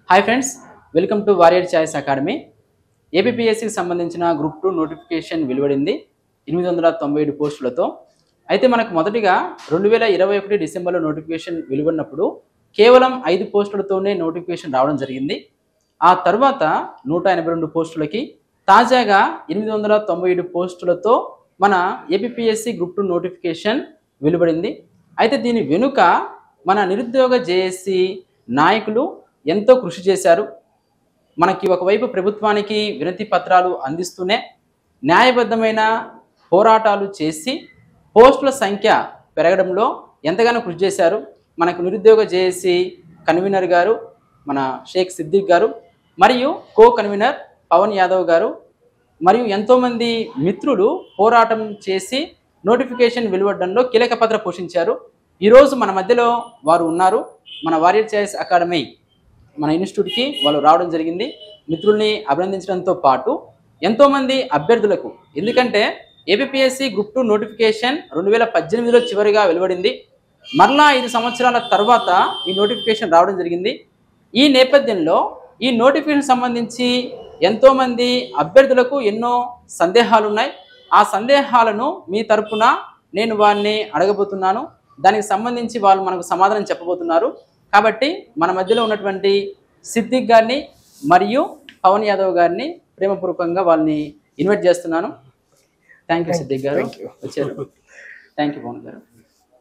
Hi friends welcome to warrior choice academy ఏపీఎస్సికి సంబంధించిన group two notification వెలువడింది ఎనిమిది వందల తొంభై ఏడు పోస్టులతో అయితే మనకు మొదటిగా రెండు వేల ఇరవై ఒకటి డిసెంబర్లో నోటిఫికేషన్ వెలువడినప్పుడు కేవలం ఐదు పోస్టులతోనే నోటిఫికేషన్ రావడం జరిగింది ఆ తర్వాత నూట ఎనభై రెండు పోస్టులకి తాజాగా ఎనిమిది వందల తొంభై ఏడు పోస్టులతో మన ఏపీఎస్సి గ్రూప్ టూ నోటిఫికేషన్ వెలువడింది అయితే దీని వెనుక మన నిరుద్యోగ జేఏసీ నాయకులు ఎంతో కృషి చేశారు మనకి ఒకవైపు ప్రభుత్వానికి వినతి పత్రాలు అందిస్తూనే న్యాయబద్ధమైన పోరాటాలు చేసి పోస్టుల సంఖ్య పెరగడంలో ఎంతగానో కృషి చేశారు మనకు నిరుద్యోగ జేఏసీ కన్వీనర్ గారు మన షేక్ సిద్దిక్ గారు మరియు కో కన్వీనర్ పవన్ యాదవ్ గారు మరియు ఎంతోమంది మిత్రులు పోరాటం చేసి నోటిఫికేషన్ వెలువడడంలో కీలక పాత్ర పోషించారు ఈరోజు మన మధ్యలో వారు ఉన్నారు మన వారియర్ చాయిస్ అకాడమీ మన ఇన్స్టిట్యూట్కి వాళ్ళు రావడం జరిగింది మిత్రుల్ని అభినందించడంతో పాటు ఎంతోమంది అభ్యర్థులకు ఎందుకంటే ఏపీఎస్సి గ్రూప్ టూ నోటిఫికేషన్ రెండు వేల పద్దెనిమిదిలో చివరిగా వెలువడింది మరలా ఐదు సంవత్సరాల తర్వాత ఈ నోటిఫికేషన్ రావడం జరిగింది ఈ నేపథ్యంలో ఈ నోటిఫికేషన్ సంబంధించి ఎంతోమంది అభ్యర్థులకు ఎన్నో సందేహాలు ఉన్నాయి ఆ సందేహాలను మీ తరపున నేను వారిని అడగబోతున్నాను దానికి సంబంధించి వాళ్ళు మనకు సమాధానం చెప్పబోతున్నారు కాబట్టి మన మధ్యలో ఉన్నటువంటి సిద్దిక్ గారిని మరియు పవన్ యాదవ్ గారిని ప్రేమపూర్వకంగా వాళ్ళని ఇన్వైట్ చేస్తున్నాను థ్యాంక్ యూ సిద్దిక్ గారు Thank you. వచ్చారు థ్యాంక్ యూ పవన్ గారు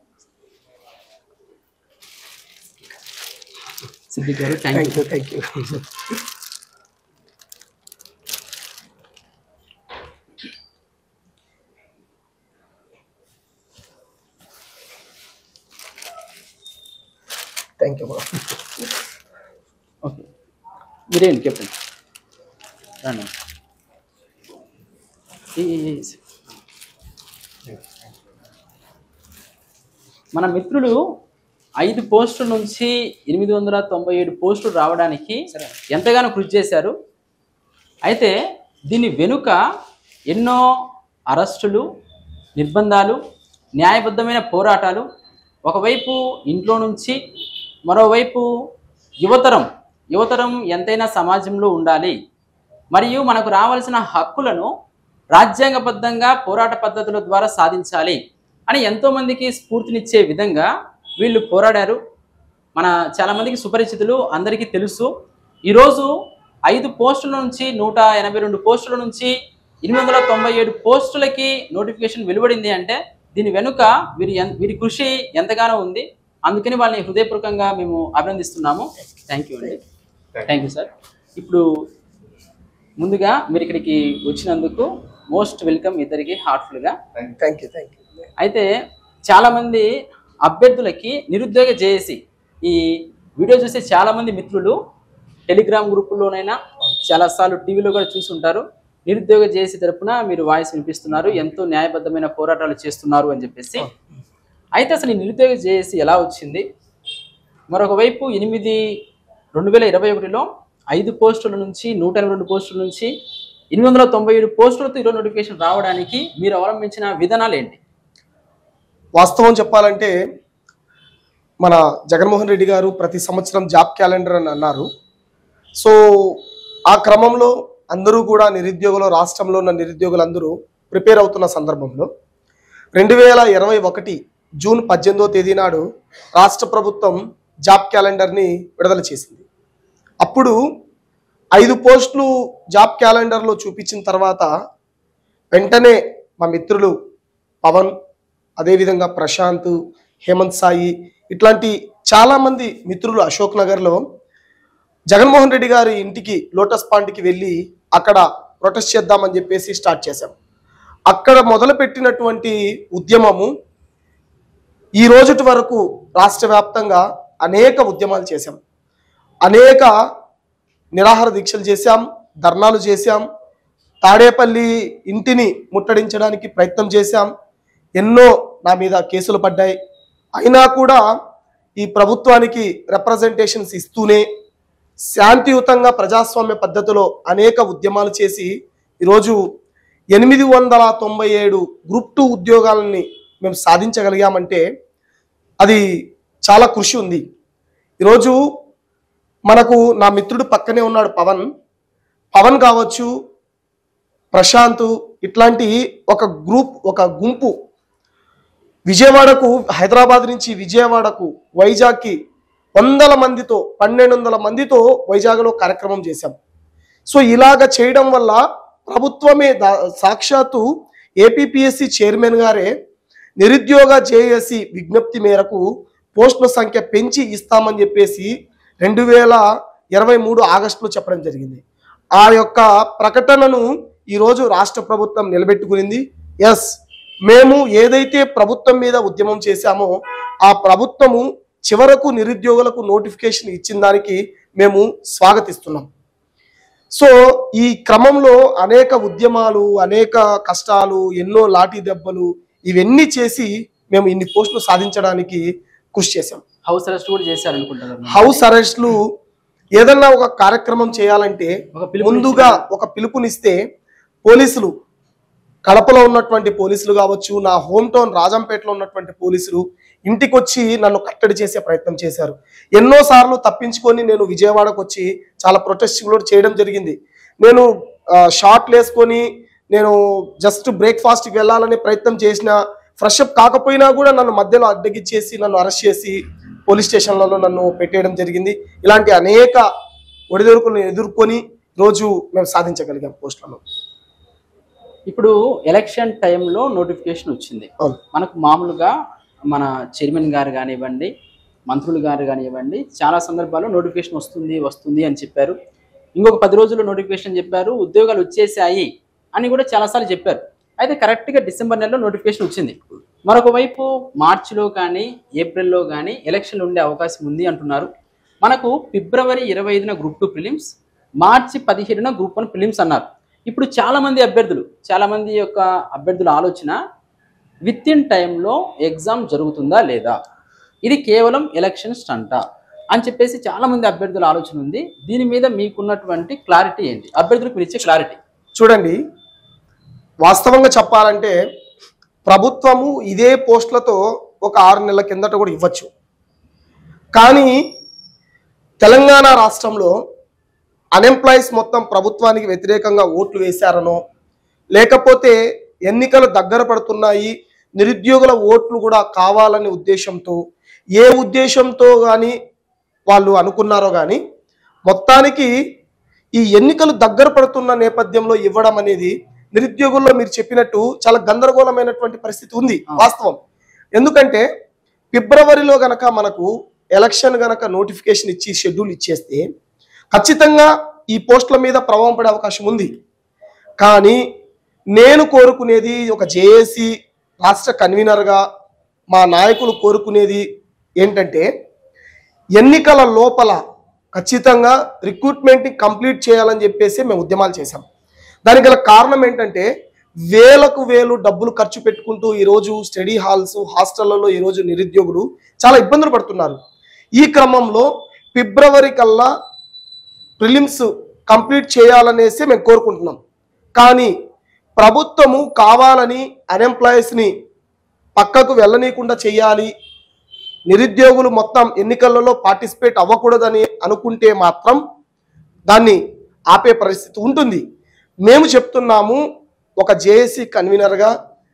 సిద్దిక్ గారు thank you thank you thank you thank you okay మీరేంటి కెప్టెన్ రండి ఈ, ఈ, ఈ. మన మిత్రులు ఐదు పోస్టుల నుంచి ఎనిమిది వందల తొంభై ఏడు పోస్టులు రావడానికి ఎంతగానో కృషి చేశారు అయితే దీని వెనుక ఎన్నో అరెస్టులు నిర్బంధాలు న్యాయబద్ధమైన పోరాటాలు ఒకవైపు ఇంట్లో నుంచి మరోవైపు యువతరం యువతరం ఎంతైనా సమాజంలో ఉండాలి మరియు మనకు రావాల్సిన హక్కులను రాజ్యాంగబద్ధంగా పోరాట పద్ధతుల ద్వారా సాధించాలి అని ఎంతోమందికి స్ఫూర్తినిచ్చే విధంగా వీళ్ళు పోరాడారు మన చాలామందికి సుపరిచితులు అందరికీ తెలుసు ఈరోజు ఐదు పోస్టుల నుంచి నూట ఎనభై రెండు పోస్టుల నుంచి ఎనిమిది వందల తొంభై ఏడు పోస్టులకి నోటిఫికేషన్ వెలువడింది అంటే దీని వెనుక వీరి ఎన్- వీరి కృషి ఎంతగానో ఉంది అందుకని వాళ్ళని హృదయపూర్వకంగా మేము అభినందిస్తున్నాము థ్యాంక్ యూ అండి థ్యాంక్ యూ సార్ ఇప్పుడు ముందుగా మీరు ఇక్కడికి వచ్చినందుకు మోస్ట్ వెల్కమ్ ఇద్దరికి హార్ట్ఫుల్గా థ్యాంక్ యూ థ్యాంక్ యూ అయితే చాలామంది అభ్యర్థులకి నిరుద్యోగ జేఏసి ఈ వీడియో చూసే చాలామంది మిత్రులు టెలిగ్రామ్ గ్రూపుల్లోనైనా చాలాసార్లు టీవీలో కూడా చూసుంటారు నిరుద్యోగ జేఏసీ తరపున మీరు వాయిస్ వినిపిస్తున్నారు ఎంతో న్యాయబద్ధమైన పోరాటాలు చేస్తున్నారు అని చెప్పేసి అయితే అసలు ఈ నిరుద్యోగ జేఏసీ ఎలా వచ్చింది మరొక వైపు ఎనిమిది రెండు వేల ఇరవై ఒకటిలో ఐదు పోస్టుల నుంచి నూట ఎనభై రెండు పోస్టుల నుంచి ఎనిమిది వందల తొంభై ఏడు పోస్టులతో ఈరోజు నోటిఫికేషన్ రావడానికి మీరు అవలంబించిన విధానాలు ఏంటి వాస్తవం చెప్పాలంటే మన జగన్మోహన్ రెడ్డి గారు ప్రతి సంవత్సరం జాబ్ క్యాలెండర్ అని అన్నారు సో ఆ క్రమంలో అందరూ కూడా నిరుద్యోగులు రాష్ట్రంలో ఉన్న నిరుద్యోగులందరూ ప్రిపేర్ అవుతున్న సందర్భంలో రెండు వేల ఇరవై ఒకటి జూన్ పద్దెనిమిదో తేదీ నాడు రాష్ట్ర ప్రభుత్వం జాబ్ క్యాలెండర్ని విడుదల చేసింది అప్పుడు ఐదు పోస్టులు జాబ్ క్యాలెండర్లో చూపించిన తర్వాత వెంటనే మా మిత్రులు పవన్ అదేవిధంగా ప్రశాంత్ హేమంత్ సాయి ఇట్లాంటి చాలామంది మిత్రులు అశోక్ నగర్లో జగన్మోహన్ రెడ్డి గారి ఇంటికి లోటస్ పాండ్కి వెళ్ళి అక్కడ ప్రొటెస్ట్ చేద్దామని చెప్పేసి స్టార్ట్ చేశాం అక్కడ మొదలుపెట్టినటువంటి ఉద్యమము ఈ రోజుటి వరకు రాష్ట్ర వ్యాప్తంగా అనేక ఉద్యమాలు చేశాం అనేక నిరాహార దీక్షలు చేశాం ధర్నాలు చేశాం తాడేపల్లి ఇంటిని ముట్టడించడానికి ప్రయత్నం చేశాం ఎన్నో నా మీద కేసులు పడ్డాయి అయినా కూడా ఈ ప్రభుత్వానికి రిప్రజెంటేషన్స్ ఇస్తూనే శాంతియుతంగా ప్రజాస్వామ్య పద్ధతిలో అనేక ఉద్యమాలు చేసి ఈరోజు ఎనిమిది వందల తొంభై ఏడు గ్రూప్ టూ ఉద్యోగాలని మేము సాధించగలిగామంటే అది చాలా కృషి ఉంది ఈరోజు మనకు నా మిత్రుడు పక్కనే ఉన్నాడు పవన్ పవన్ కావచ్చు ప్రశాంత్ ఇట్లాంటి ఒక గ్రూప్ ఒక గుంపు విజయవాడకు హైదరాబాద్ నుంచి విజయవాడకు వైజాగ్కి వందల మందితో పన్నెండు వందల మందితో వైజాగ్లో కార్యక్రమం చేశాం సో ఇలాగ చేయడం వల్ల ప్రభుత్వమే దా- సాక్షాత్తు ఏపీపీఎస్సి చైర్మన్ గారే నిరుద్యోగ జేఏసి విజ్ఞప్తి మేరకు పోస్టుల సంఖ్య పెంచి ఇస్తామని చెప్పేసి రెండు వేల ఇరవై మూడు ఆగస్టులో చెప్పడం జరిగింది ఆ యొక్క ప్రకటనను ఈరోజు రాష్ట్ర ప్రభుత్వం నిలబెట్టుకునింది ఎస్ మేము ఏదైతే ప్రభుత్వం మీద ఉద్యమం చేశామో ఆ ప్రభుత్వము చివరకు నిరుద్యోగులకు నోటిఫికేషన్ ఇచ్చిన దానికి మేము స్వాగతిస్తున్నాం సో ఈ క్రమంలో అనేక ఉద్యమాలు అనేక కష్టాలు ఎన్నో లాఠీ దెబ్బలు ఇవన్నీ చేసి మేము ఇన్ని పోస్టులు సాధించడానికి కృషి చేశాం హౌస్ అరెస్ట్ కూడా చేశారు అనుకుంటున్నారు హౌస్ అరెస్ట్లు ఏదన్నా ఒక కార్యక్రమం చేయాలంటే ఒక పిలుపు ముందుగా ఒక పిలుపునిస్తే పోలీసులు కడపలో ఉన్నటువంటి పోలీసులు కావచ్చు నా హోమ్ టౌన్ రాజంపేటలో ఉన్నటువంటి పోలీసులు ఇంటికి వచ్చి నన్ను కట్టడి చేసే ప్రయత్నం చేశారు ఎన్నో సార్లు తప్పించుకొని నేను విజయవాడకు వచ్చి చాలా ప్రొటెస్ట్ కూడా చేయడం జరిగింది నేను షార్ట్లు వేసుకొని నేను జస్ట్ బ్రేక్ఫాస్ట్కి వెళ్ళాలనే ప్రయత్నం చేసిన ఫ్రెష్ అప్ కాకపోయినా కూడా నన్ను మధ్యలో అడ్డగిచ్చేసి నన్ను అరెస్ట్ చేసి పోలీస్ స్టేషన్లలో నన్ను పెట్టేయడం జరిగింది ఇలాంటి అనేక ఒడిదొడుకులను ఎదుర్కొని రోజు మేము సాధించగలిగాం పోస్టులను ఇప్పుడు ఎలక్షన్ టైంలో నోటిఫికేషన్ వచ్చింది అవును మనకు మామూలుగా మన చైర్మన్ గారు కానివ్వండి మంత్రులు గారు కానివ్వండి చాలా సందర్భాల్లో నోటిఫికేషన్ వస్తుంది వస్తుంది అని చెప్పారు ఇంకొక పది రోజుల్లో నోటిఫికేషన్ చెప్పారు ఉద్యోగాలు వచ్చేసాయి అని కూడా చాలాసార్లు చెప్పారు అయితే కరెక్ట్గా డిసెంబర్ నెలలో నోటిఫికేషన్ వచ్చింది మరొక వైపు మార్చిలో కానీ ఏప్రిల్లో కానీ ఎలక్షన్లు ఉండే అవకాశం ఉంది అంటున్నారు మనకు ఫిబ్రవరి ఇరవై ఐదున గ్రూప్ టూ ఫిలిమ్స్ మార్చి పదిహేడున గ్రూప్ వన్ ఫిలిమ్స్ అన్నారు ఇప్పుడు చాలా మంది అభ్యర్థులు చాలా మంది యొక్క అభ్యర్థుల ఆలోచన విత్ ఇన్ టైంలో ఎగ్జామ్ జరుగుతుందా లేదా ఇది కేవలం ఎలక్షన్ స్టంటా అని చెప్పేసి చాలా మంది అభ్యర్థుల ఆలోచన ఉంది దీని మీద మీకున్నటువంటి క్లారిటీ ఏంటి అభ్యర్థులకు మీరు ఇచ్చే క్లారిటీ చూడండి వాస్తవంగా చెప్పాలంటే ప్రభుత్వము ఇదే పోస్టులతో ఒక ఆరు నెలల కిందట కూడా ఇవ్వచ్చు కానీ తెలంగాణ రాష్ట్రంలో అన్ఎంప్లాయీస్ మొత్తం ప్రభుత్వానికి వ్యతిరేకంగా ఓట్లు వేశారనో లేకపోతే ఎన్నికలు దగ్గర పడుతున్నాయి నిరుద్యోగుల ఓట్లు కూడా కావాలనే ఉద్దేశంతో ఏ ఉద్దేశంతో కానీ వాళ్ళు అనుకున్నారో కానీ మొత్తానికి ఈ ఎన్నికలు దగ్గర పడుతున్న నేపథ్యంలో ఇవ్వడం అనేది నిరుద్యోగుల్లో మీరు చెప్పినట్టు చాలా గందరగోళమైనటువంటి పరిస్థితి ఉంది వాస్తవం ఎందుకంటే ఫిబ్రవరిలో గనక మనకు ఎలక్షన్ గనక నోటిఫికేషన్ ఇచ్చి షెడ్యూల్ ఇచ్చేస్తే ఖచ్చితంగా ఈ పోస్టుల మీద ప్రభావం పడే అవకాశం ఉంది కానీ నేను కోరుకునేది ఒక జేఏసీ రాష్ట్ర కన్వీనర్గా మా నాయకులు కోరుకునేది ఏంటంటే ఎన్నికల లోపల ఖచ్చితంగా రిక్రూట్మెంట్ని కంప్లీట్ చేయాలని చెప్పేసి మేము ఉద్యమాలు చేశాం దానికి గల కారణం ఏంటంటే వేలకు వేలు డబ్బులు ఖర్చు పెట్టుకుంటూ ఈరోజు స్టడీ హాల్స్ హాస్టళ్లలో ఈరోజు నిరుద్యోగులు చాలా ఇబ్బందులు పడుతున్నారు ఈ క్రమంలో ఫిబ్రవరి కల్లా ప్రిలిమ్స్ కంప్లీట్ చేయాలనేసి మేము కోరుకుంటున్నాం కానీ ప్రభుత్వము కావాలని అన్ఎంప్లాయీస్ని పక్కకు వెళ్ళనీయకుండా చేయాలి నిరుద్యోగులు మొత్తం ఎన్నికలలో పార్టిసిపేట్ అవ్వకూడదని అనుకుంటే మాత్రం దాన్ని ఆపే పరిస్థితి ఉంటుంది మేము చెప్తున్నాము ఒక జేఏసీ కన్వీనర్గా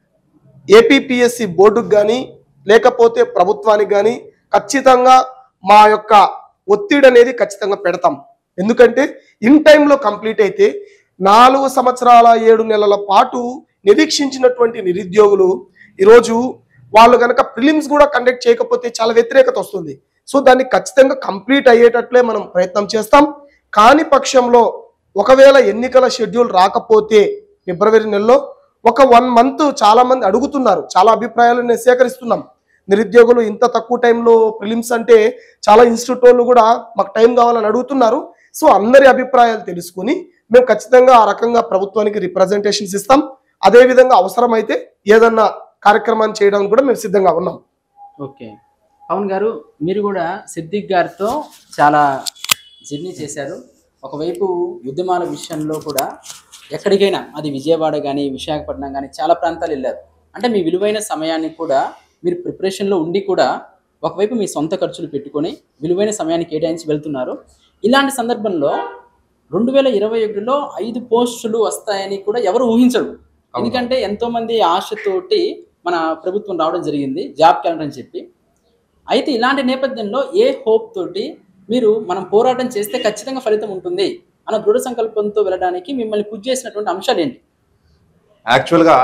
ఏపీపీఎస్సి బోర్డుకు కానీ లేకపోతే ప్రభుత్వానికి కానీ ఖచ్చితంగా మా యొక్క ఒత్తిడి అనేది ఖచ్చితంగా పెడతాం ఎందుకంటే ఇన్ టైంలో కంప్లీట్ అయితే నాలుగు సంవత్సరాల ఏడు నెలల పాటు నిరీక్షించినటువంటి నిరుద్యోగులు ఈరోజు వాళ్ళు కనుక ప్రిలిమ్స్ కూడా కండక్ట్ చేయకపోతే చాలా వ్యతిరేకత వస్తుంది సో దాన్ని ఖచ్చితంగా కంప్లీట్ అయ్యేటట్లే మనం ప్రయత్నం చేస్తాం కాని పక్షంలో ఒకవేళ ఎన్నికల షెడ్యూల్ రాకపోతే ఫిబ్రవరి నెలలో ఒక వన్ మంత్ చాలా మంది అడుగుతున్నారు చాలా అభిప్రాయాలు నేను సేకరిస్తున్నాం నిరుద్యోగులు ఇంత తక్కువ టైంలో ప్రిలిమ్స్ అంటే చాలా ఇన్స్టిట్యూట్ వాళ్ళు కూడా మాకు టైం కావాలని అడుగుతున్నారు సో అందరి అభిప్రాయాలు తెలుసుకుని మేము ఖచ్చితంగా ఆ రకంగా ప్రభుత్వానికి రిప్రజెంటేషన్స్ ఇస్తాం అదే విధంగా అవసరమైతే ఏదన్నా కార్యక్రమాన్ని చేయడానికి కూడా మేము సిద్ధంగా ఉన్నాం ఓకే పవన్ గారు మీరు కూడా సిద్దిక్ గారితో చాలా జర్నీ చేశారు ఒకవైపు ఉద్యమాల విషయంలో కూడా ఎక్కడికైనా అది విజయవాడ కానీ విశాఖపట్నం కానీ చాలా ప్రాంతాలు వెళ్ళారు అంటే మీ విలువైన సమయాన్ని కూడా మీరు ప్రిపరేషన్లో ఉండి కూడా ఒకవైపు మీ సొంత ఖర్చులు పెట్టుకొని విలువైన సమయాన్ని కేటాయించి వెళ్తున్నారు ఇలాంటి సందర్భంలో రెండు వేల ఇరవై ఒకటిలో ఐదు పోస్టులు వస్తాయని కూడా ఎవరు ఊహించరు ఎందుకంటే ఎంతో మంది ఆశతోటి మన ప్రభుత్వం రావడం జరిగింది జాబ్ క్యాలెండర్ అని చెప్పి అయితే ఇలాంటి నేపథ్యంలో ఏ హోప్ తోటి మీరు మనం పోరాటం చేస్తే ఖచ్చితంగా ఫలితం ఉంటుంది అన్న దృఢ సంకల్పంతో వెళ్ళడానికి మిమ్మల్ని పుజ్ చేసినటువంటి అంశాలు ఏంటి యాక్చువల్గా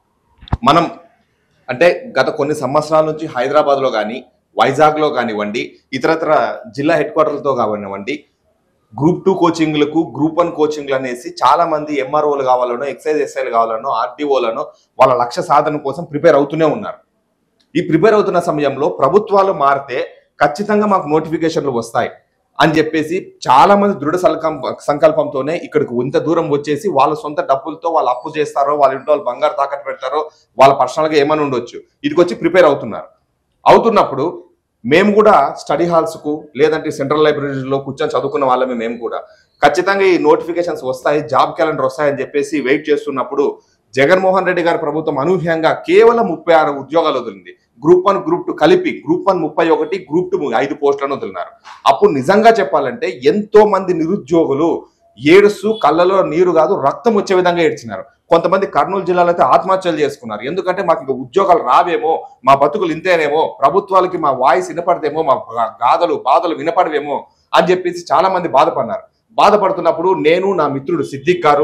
మనం అంటే గత కొన్ని సంవత్సరాల నుంచి హైదరాబాద్లో కానీ వైజాగ్లో కానివ్వండి ఇతరత్ర జిల్లా హెడ్ క్వార్టర్లతో కానివ్వండి గ్రూప్ టూ కోచింగ్లకు గ్రూప్ వన్ కోచింగ్లు అనేసి చాలా మంది ఎంఆర్ఓలు కావాలనో ఎక్సైజ్ ఎస్ఐలు కావాలనో ఆర్టీఓలను వాళ్ళ లక్ష్య సాధన కోసం ప్రిపేర్ అవుతూనే ఉన్నారు ఈ ప్రిపేర్ అవుతున్న సమయంలో ప్రభుత్వాలు మారితే ఖచ్చితంగా మాకు నోటిఫికేషన్లు వస్తాయి అని చెప్పేసి చాలా మంది దృఢ సంకల్ప సంకల్పంతోనే ఇక్కడికి ఇంత దూరం వచ్చేసి వాళ్ళ సొంత డబ్బులతో వాళ్ళు అప్పు చేస్తారో వాళ్ళ ఇంట్లో వాళ్ళు బంగారు తాకట్టు పెడతారో వాళ్ళ పర్సనల్గా ఏమైనా ఉండొచ్చు ఇదికి వచ్చి ప్రిపేర్ అవుతున్నారు అవుతున్నప్పుడు మేము కూడా స్టడీ హాల్స్కు లేదంటే సెంట్రల్ లైబ్రరీలో కూర్చొని చదువుకున్న వాళ్ళమే మేము కూడా ఖచ్చితంగా ఈ నోటిఫికేషన్స్ వస్తాయి జాబ్ క్యాలెండర్ వస్తాయని చెప్పేసి వెయిట్ చేస్తున్నప్పుడు జగన్మోహన్ రెడ్డి గారి ప్రభుత్వం అనూహ్యంగా కేవలం ముప్పై ఆరు ఉద్యోగాలు వదిలింది గ్రూప్ వన్ గ్రూప్ టూ కలిపి గ్రూప్ వన్ ముప్పై ఒకటి గ్రూప్ టూ ఐదు పోస్టులను వదిలినారు అప్పుడు నిజంగా చెప్పాలంటే ఎంతో మంది నిరుద్యోగులు ఏడుస్తూ కళ్ళలో నీరు కాదు రక్తం వచ్చే విధంగా ఏడ్చినారు కొంతమంది కర్నూలు జిల్లాలో అయితే ఆత్మహత్యలు చేసుకున్నారు ఎందుకంటే మాకు ఇంకా ఉద్యోగాలు రావేమో మా బతుకులు ఇంతేనేమో ప్రభుత్వాలకి మా వాయిస్ వినపడదేమో మా గా- గాథలు బాధలు వినపడవేమో అని చెప్పేసి చాలా మంది బాధపడినారు బాధపడుతున్నప్పుడు నేను నా మిత్రుడు సిద్దిక్ గారు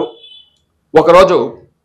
ఒకరోజు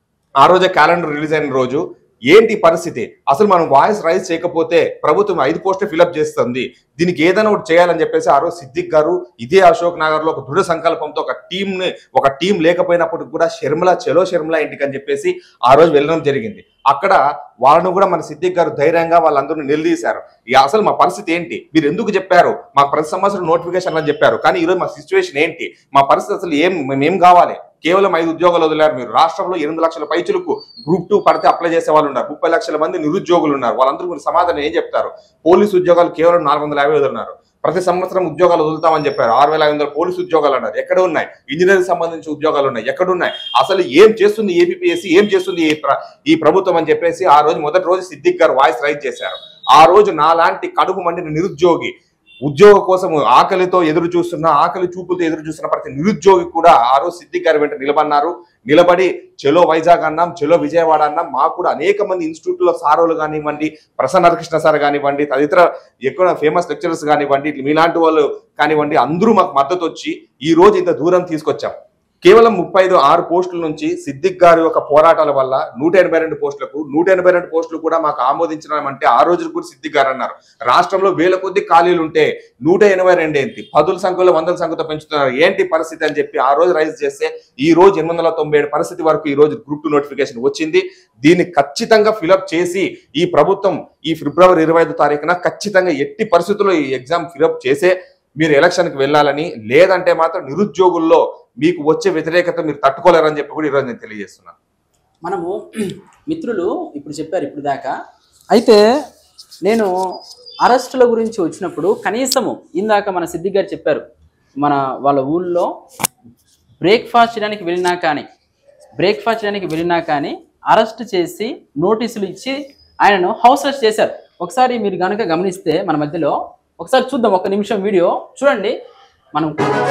ఆ రోజే క్యాలెండర్ రిలీజ్ అయిన రోజు ఏంటి పరిస్థితి అసలు మనం వాయిస్ రైజ్ చేయకపోతే ప్రభుత్వం ఐదు పోస్టులు ఫిలప్ చేస్తుంది దీనికి ఏదైనా ఒకటి చేయాలని చెప్పేసి ఆ రోజు సిద్దిక్ గారు ఇదే అశోక్ నగర్ లో ఒక దృఢ సంకల్పంతో ఒక టీం ని ఒక టీం లేకపోయినప్పటికి కూడా షర్మిల చలో షర్మిల ఇంటికి అని చెప్పేసి ఆ రోజు వెళ్ళడం జరిగింది అక్కడ వాళ్ళను కూడా మన సిద్దిక్ గారు ధైర్యంగా వాళ్ళందరూ నిలదీశారు ఇక అసలు మా పరిస్థితి ఏంటి మీరు ఎందుకు చెప్పారు మాకు ప్రతి సంవత్సరం నోటిఫికేషన్ అని చెప్పారు కానీ ఈరోజు మా సిచ్యువేషన్ ఏంటి మా పరిస్థితి అసలు ఏం మేమేం కావాలి కేవలం ఐదు ఉద్యోగాలు వదిలారు మీరు రాష్ట్రంలో ఎనిమిది లక్షల పైచులకు గ్రూప్ టూ పడితే అప్లై చేసే వాళ్ళు ఉన్నారు ముప్పై లక్షల మంది నిరుద్యోగులు ఉన్నారు వాళ్ళందరూ మీరు సమాధానం ఏం చెప్తారు పోలీసు ఉద్యోగాలు కేవలం నాలుగు వందల యాభై వదిలినారు ప్రతి సంవత్సరం ఉద్యోగాలు వదులుతామని చెప్పారు ఆరు వేల ఐదు వందల పోలీసు ఉద్యోగాలు అన్నారు ఎక్కడ ఉన్నాయి ఇంజనీరింగ్ సంబంధించి ఉద్యోగాలు ఉన్నాయి ఎక్కడ ఉన్నాయి అసలు ఏం చేస్తుంది ఏపీఎస్సీ ఏం చేస్తుంది ఈ ప్ర- ఈ ప్రభుత్వం అని చెప్పేసి ఆ రోజు మొదటి రోజు సిద్దిక్ గారు వాయిస్ రైజ్ చేశారు ఆ రోజు నాలాంటి కడుపు మండిన నిరుద్యోగి ఉద్యోగ కోసం ఆకలితో ఎదురు చూస్తున్న ఆకలి చూపులతో ఎదురు చూస్తున్న ప్రతి నిరుద్యోగి కూడా ఆ రోజు సిద్దిక్ గారి వెంట నిలబడినారు నిలబడి చెలో వైజాగ్ అన్నాం చెలో విజయవాడ అన్నాం మాకు కూడా అనేక మంది ఇన్స్టిట్యూట్ లో సారోలు కానివ్వండి ప్రసన్న కృష్ణ సార్ కానివ్వండి తదితర ఎక్కువ ఫేమస్ లెక్చరర్స్ కానివ్వండి మీలాంటి వాళ్ళు కానివ్వండి అందరూ మాకు మద్దతు వచ్చి ఈ రోజు ఇంత దూరం తీసుకొచ్చాం కేవలం ముప్పై ఐదు ఆరు పోస్టుల నుంచి సిద్దిక్ గారి యొక్క పోరాటాల వల్ల నూట ఎనభై రెండు పోస్టులకు నూట ఎనభై రెండు పోస్టులు కూడా మాకు ఆమోదించడం అంటే ఆ రోజు కూడా సిద్దిక్ గారు అన్నారు రాష్ట్రంలో వేల కొద్ది ఖాళీలు ఉంటే నూట ఎనభై రెండు ఏంటి పదుల సంఖ్యలో వందల సంఖ్యతో పెంచుతున్నారు ఏంటి పరిస్థితి అని చెప్పి ఆ రోజు రైజ్ చేస్తే ఈ రోజు ఎనిమిది వందల తొంభై ఏడు పరిస్థితి వరకు ఈ రోజు గ్రూప్ టూ నోటిఫికేషన్ వచ్చింది దీన్ని ఖచ్చితంగా ఫిలప్ చేసి ఈ ప్రభుత్వం ఈ ఫిబ్రవరి ఇరవై ఐదు తారీఖున ఖచ్చితంగా ఎట్టి పరిస్థితుల్లో ఈ ఎగ్జామ్ ఫిలప్ చేసే మీరు ఎలక్షన్కి వెళ్ళాలని లేదంటే మాత్రం నిరుద్యోగుల్లో మీకు వచ్చే వ్యతిరేకత మీరు తట్టుకోలేరని చెప్పి కూడా ఈరోజు నేను తెలియజేస్తున్నాను మనము మిత్రులు ఇప్పుడు చెప్పారు ఇప్పుడు దాకా అయితే నేను అరెస్టుల గురించి వచ్చినప్పుడు కనీసము ఇందాక మన సిద్దిక్ గారు చెప్పారు మన వాళ్ళ ఊళ్ళో బ్రేక్ఫాస్ట్ చేయడానికి వెళ్ళినా కానీ బ్రేక్ఫాస్ట్ చేయడానికి వెళ్ళినా కానీ అరెస్ట్ చేసి నోటీసులు ఇచ్చి ఆయనను హౌస్ అరెస్ట్ చేశారు ఒకసారి మీరు కనుక గమనిస్తే మన మధ్యలో ఒకసారి చూద్దాం ఒక నిమిషం వీడియో చూడండి మనం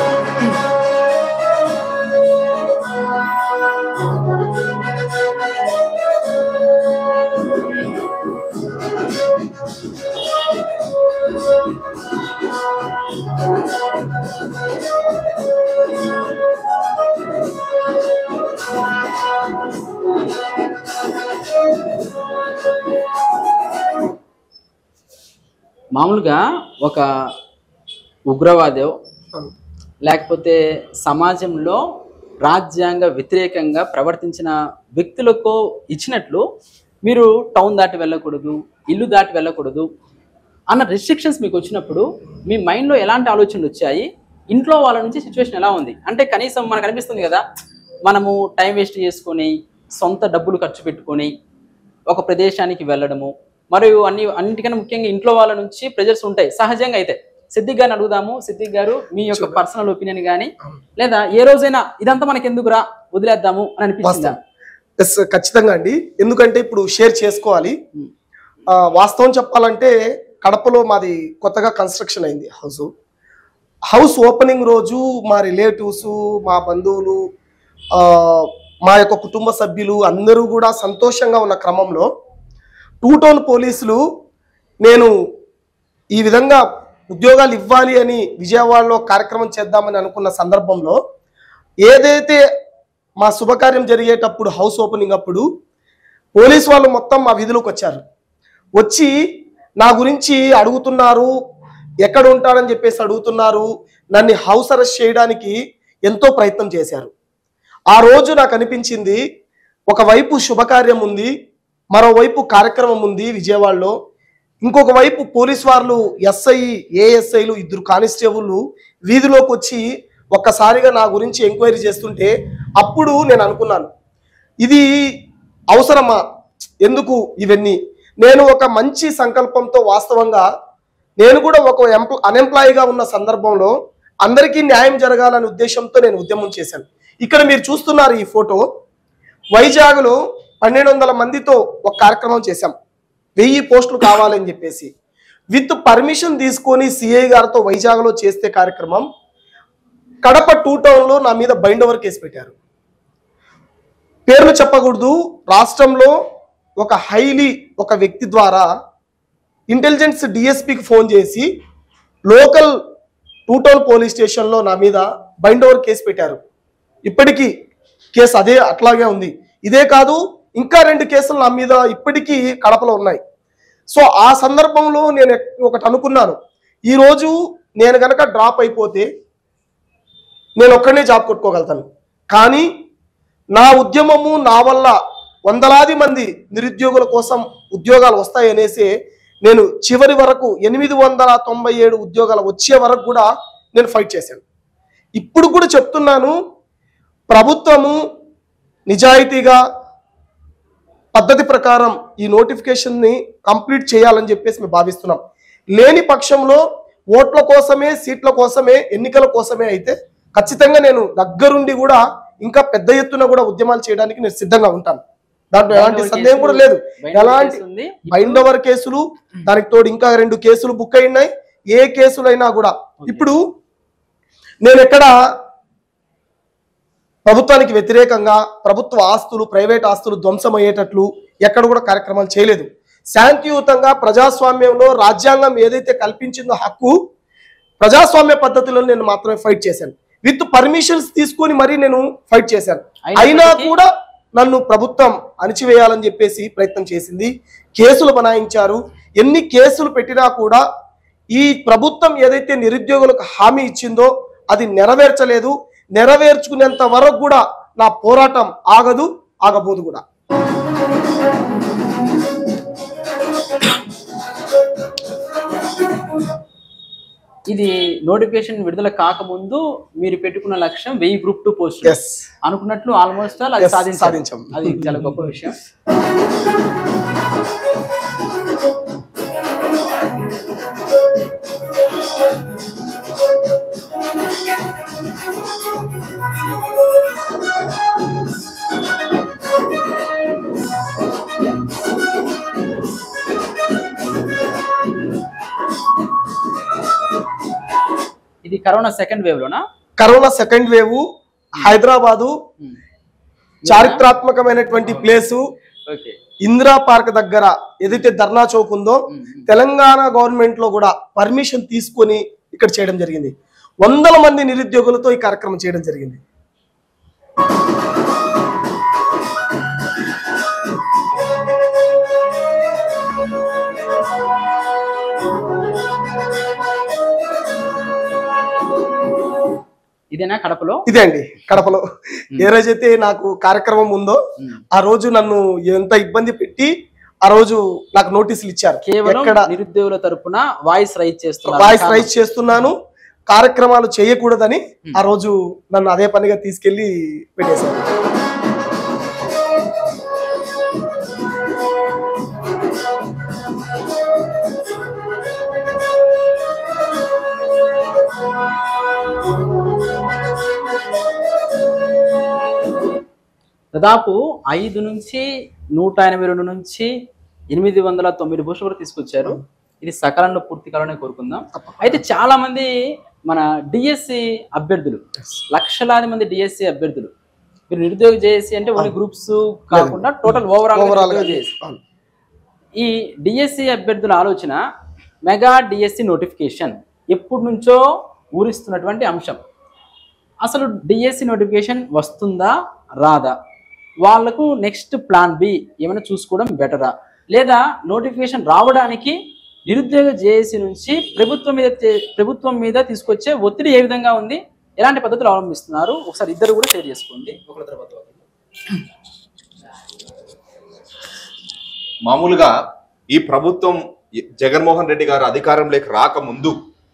మామూలుగా ఒక ఉగ్రవాదో లేకపోతే సమాజంలో రాజ్యాంగ వ్యతిరేకంగా ప్రవర్తించిన వ్యక్తులకు ఇచ్చినట్లు మీరు టౌన్ దాటి వెళ్ళకూడదు ఇల్లు దాటి వెళ్ళకూడదు అన్న రెస్ట్రిక్షన్స్ మీకు వచ్చినప్పుడు మీ మైండ్లో ఎలాంటి ఆలోచనలు వచ్చాయి ఇంట్లో వాళ్ళ నుంచి సిచ్యువేషన్ ఎలా ఉంది అంటే కనీసం మనకు అనిపిస్తుంది కదా మనము టైం వేస్ట్ చేసుకొని సొంత డబ్బులు ఖర్చు పెట్టుకొని ఒక ప్రదేశానికి వెళ్ళడము మరియు అన్ని అన్నిటికన్నా ముఖ్యంగా ఇంట్లో వాళ్ళ నుంచి ప్రెజర్స్ ఉంటాయి సహజంగా అయితే సిద్దిక్ గారిని అడుగుదాము సిద్దిక్ గారు మీ యొక్క పర్సనల్ ఒపీనియన్ కానీ లేదా ఏ రోజైనా ఇదంతా మనకి ఎందుకురా వదిలేద్దాము అని అనిపిస్తుందా ఎస్ ఖచ్చితంగా అండి ఎందుకంటే ఇప్పుడు షేర్ చేసుకోవాలి Hmm. ఆ, వాస్తవం చెప్పాలంటే కడపలో మాది కొత్తగా కన్స్ట్రక్షన్ అయింది హౌస్ హౌస్ ఓపెనింగ్ రోజు మా రిలేటివ్స్ మా బంధువులు ఆ, మా యొక్క కుటుంబ సభ్యులు అందరూ కూడా సంతోషంగా ఉన్న క్రమంలో టూ టౌన్ పోలీసులు నేను ఈ విధంగా ఉద్యోగాలు ఇవ్వాలి అని విజయవాడలో కార్యక్రమం చేద్దామని అనుకున్న సందర్భంలో ఏదైతే మా శుభకార్యం జరిగేటప్పుడు హౌస్ ఓపెనింగ్ అప్పుడు పోలీస్ వాళ్ళు మొత్తం మా విధులకు వచ్చారు వచ్చి నా గురించి అడుగుతున్నారు ఎక్కడ ఉంటాడని చెప్పేసి అడుగుతున్నారు నన్ను హౌస్ అరెస్ట్ చేయడానికి ఎంతో ప్రయత్నం చేశారు ఆ రోజు నాకు అనిపించింది ఒకవైపు శుభకార్యం ఉంది మరోవైపు కార్యక్రమం ఉంది విజయవాడలో ఇంకొక వైపు పోలీస్ వాళ్ళు ఎస్ఐ ఏఎస్ఐలు ఇద్దరు కానిస్టేబుల్ వీధిలోకి వచ్చి ఒక్కసారిగా నా గురించి ఎంక్వైరీ చేస్తుంటే అప్పుడు నేను అనుకున్నాను ఇది అవసరమా ఎందుకు ఇవన్నీ నేను ఒక మంచి సంకల్పంతో వాస్తవంగా నేను కూడా ఒక ఎంప్ల అన్ఎంప్లాయీగా ఉన్న సందర్భంలో అందరికీ న్యాయం జరగాలనే ఉద్దేశంతో నేను ఉద్యమం చేశాను ఇక్కడ మీరు చూస్తున్నారు ఈ ఫోటో వైజాగ్లో పన్నెండు వందల మందితో ఒక కార్యక్రమం చేశాం వెయ్యి పోస్టులు కావాలని చెప్పేసి విత్ పర్మిషన్ తీసుకొని సిఐ గారితో వైజాగ్లో చేస్తే కార్యక్రమం కడప టూ టౌన్లో నా మీద బైండ్ ఓవర్ కేసు పెట్టారు పేర్లు చెప్పకూడదు రాష్ట్రంలో ఒక హైలీ ఒక వ్యక్తి ద్వారా ఇంటెలిజెన్స్ డిఎస్పికి ఫోన్ చేసి లోకల్ టూ టౌన్ పోలీస్ స్టేషన్లో నా మీద బైండ్ ఓవర్ కేసు పెట్టారు ఇప్పటికీ కేసు అదే అట్లాగే ఉంది ఇదే కాదు ఇంకా రెండు కేసులు నా మీద ఇప్పటికీ కడపలో ఉన్నాయి సో ఆ సందర్భంలో నేను ఒకటి అనుకున్నాను ఈరోజు నేను గనక డ్రాప్ అయిపోతే నేను ఒక్కడనే జాబ్ కొట్టుకోగలుగుతాను కానీ నా ఉద్యమము నా వల్ల వందలాది మంది నిరుద్యోగుల కోసం ఉద్యోగాలు వస్తాయనేసి నేను చివరి వరకు ఎనిమిది వందల తొంభై ఏడు ఉద్యోగాలు వచ్చే వరకు కూడా నేను ఫైట్ చేశాను ఇప్పుడు కూడా చెప్తున్నాను ప్రభుత్వము నిజాయితీగా పద్ధతి ప్రకారం ఈ నోటిఫికేషన్ని కంప్లీట్ చేయాలని చెప్పేసి మేము భావిస్తున్నాం లేని పక్షంలో ఓట్ల కోసమే సీట్ల కోసమే ఎన్నికల కోసమే అయితే ఖచ్చితంగా నేను దగ్గరుండి కూడా ఇంకా పెద్ద ఎత్తున కూడా ఉద్యమాలు చేయడానికి నేను సిద్ధంగా ఉంటాను దాంట్లో ఎలాంటి సందేహం కూడా లేదు ఎలాంటి ఉంది బైండ్ ఓవర్ కేసులు దానికి తోడు ఇంకా రెండు కేసులు బుక్ అయి ఉన్నాయి ఏ కేసులైనా కూడా ఇప్పుడు నేను ఎక్కడ ప్రభుత్వానికి వ్యతిరేకంగా ప్రభుత్వ ఆస్తులు ప్రైవేట్ ఆస్తులు ధ్వంసమయ్యేటట్లు ఎక్కడ కూడా కార్యక్రమాలు చేయలేదు శాంతియుతంగా ప్రజాస్వామ్యంలో రాజ్యాంగం ఏదైతే కల్పించిందో హక్కు ప్రజాస్వామ్య పద్ధతిలో నేను మాత్రమే ఫైట్ చేశాను విత్ పర్మిషన్స్ తీసుకొని మరీ నేను ఫైట్ చేశాను అయినా అయినప్పటికీ- కూడా నన్ను ప్రభుత్వం అణిచివేయాలని చెప్పేసి ప్రయత్నం చేసింది కేసులు బనాయించారు ఎన్ని కేసులు పెట్టినా కూడా ఈ ప్రభుత్వం ఏదైతే నిరుద్యోగులకు హామీ ఇచ్చిందో అది నెరవేర్చలేదు నెరవేర్చుకునేంత వరకు కూడా నా పోరాటం ఆగదు ఆగబోదు కూడా ఇది నోటిఫికేషన్ విడుదల కాకముందు మీరు పెట్టుకున్న లక్ష్యం వెయ్యి గ్రూప్ టూ పోస్ట్ ఎస్ అనుకున్నట్లు ఆల్మోస్ట్ అది Yes, సాధించాం సాధించాం. అది చాలా గొప్ప విషయం ఇది కరోనా సెకండ్ వేవ్ లోనా corona second wave Hyderabad Hmm. చారిత్రాత్మకమైనటువంటి ప్లేసు ఓకే ఇందిరా పార్క్ దగ్గర ఏదైతే ధర్నా చౌక్ ఉందో తెలంగాణ గవర్నమెంట్ లో కూడా పర్మిషన్ తీసుకొని ఇక్కడ చేయడం జరిగింది వందల మంది నిరుద్యోగులతో ఈ కార్యక్రమం చేయడం జరిగింది ఇదేనా కడపలో ఇదే అండి కడపలో ఏ రోజైతే నాకు కార్యక్రమం ఉందో ఆ రోజు నన్ను ఎంత ఇబ్బంది పెట్టి ఆ రోజు నాకు నోటీసులు ఇచ్చారు కేవలం ఎక్కడ నిరుద్యోగుల తరపున వాయిస్ రైజ్ చేస్తున్నారు వాయిస్ రైజ్ చేస్తున్నాను కార్యక్రమాలు చేయకూడదని ఆ రోజు నన్ను అదే పనిగా తీసుకెళ్లి పెట్టేశారు దాదాపు ఐదు నుంచి నూట ఎనభై రెండు నుంచి ఎనిమిది వందల తొమ్మిది పోస్టులు వరకు తీసుకొచ్చారు ఇది సకాలంలో పూర్తి కావాలని కోరుకుందాం అయితే చాలా మంది మన డిఎస్సి అభ్యర్థులు లక్షలాది మంది డిఎస్సి అభ్యర్థులు మీరు నిరుద్యోగ చేసి అంటే ఓన్లీ గ్రూప్స్ కాకుండా టోటల్ ఓవరాల్ ఓవరాల్ గా చేసి అవును. ఈ డిఎస్సి అభ్యర్థుల ఆలోచన మెగా డిఎస్సి నోటిఫికేషన్ ఎప్పటి నుంచో ఊరిస్తున్నటువంటి అంశం అసలు డిఎస్సి నోటిఫికేషన్ వస్తుందా రాదా వాళ్ళకు నెక్స్ట్ ప్లాన్ బి ఏమైనా చూసుకోవడం బెటరా లేదా నోటిఫికేషన్ రావడానికి నిరుద్యోగ జేఏసీ నుంచి ప్రభుత్వం మీద తే- ప్రభుత్వం మీద తీసుకొచ్చే ఒత్తిడి ఏ విధంగా ఉంది ఎలాంటి పద్ధతులు అవలంబిస్తున్నారు ఒకసారి ఇద్దరు కూడా షేర్ చేసుకోండి ఒకరి తర్వాత ఒకరు. మామూలుగా ఈ ప్రభుత్వం ఈ జగన్మోహన్ రెడ్డి గారు అధికారంలోకి రాకముందు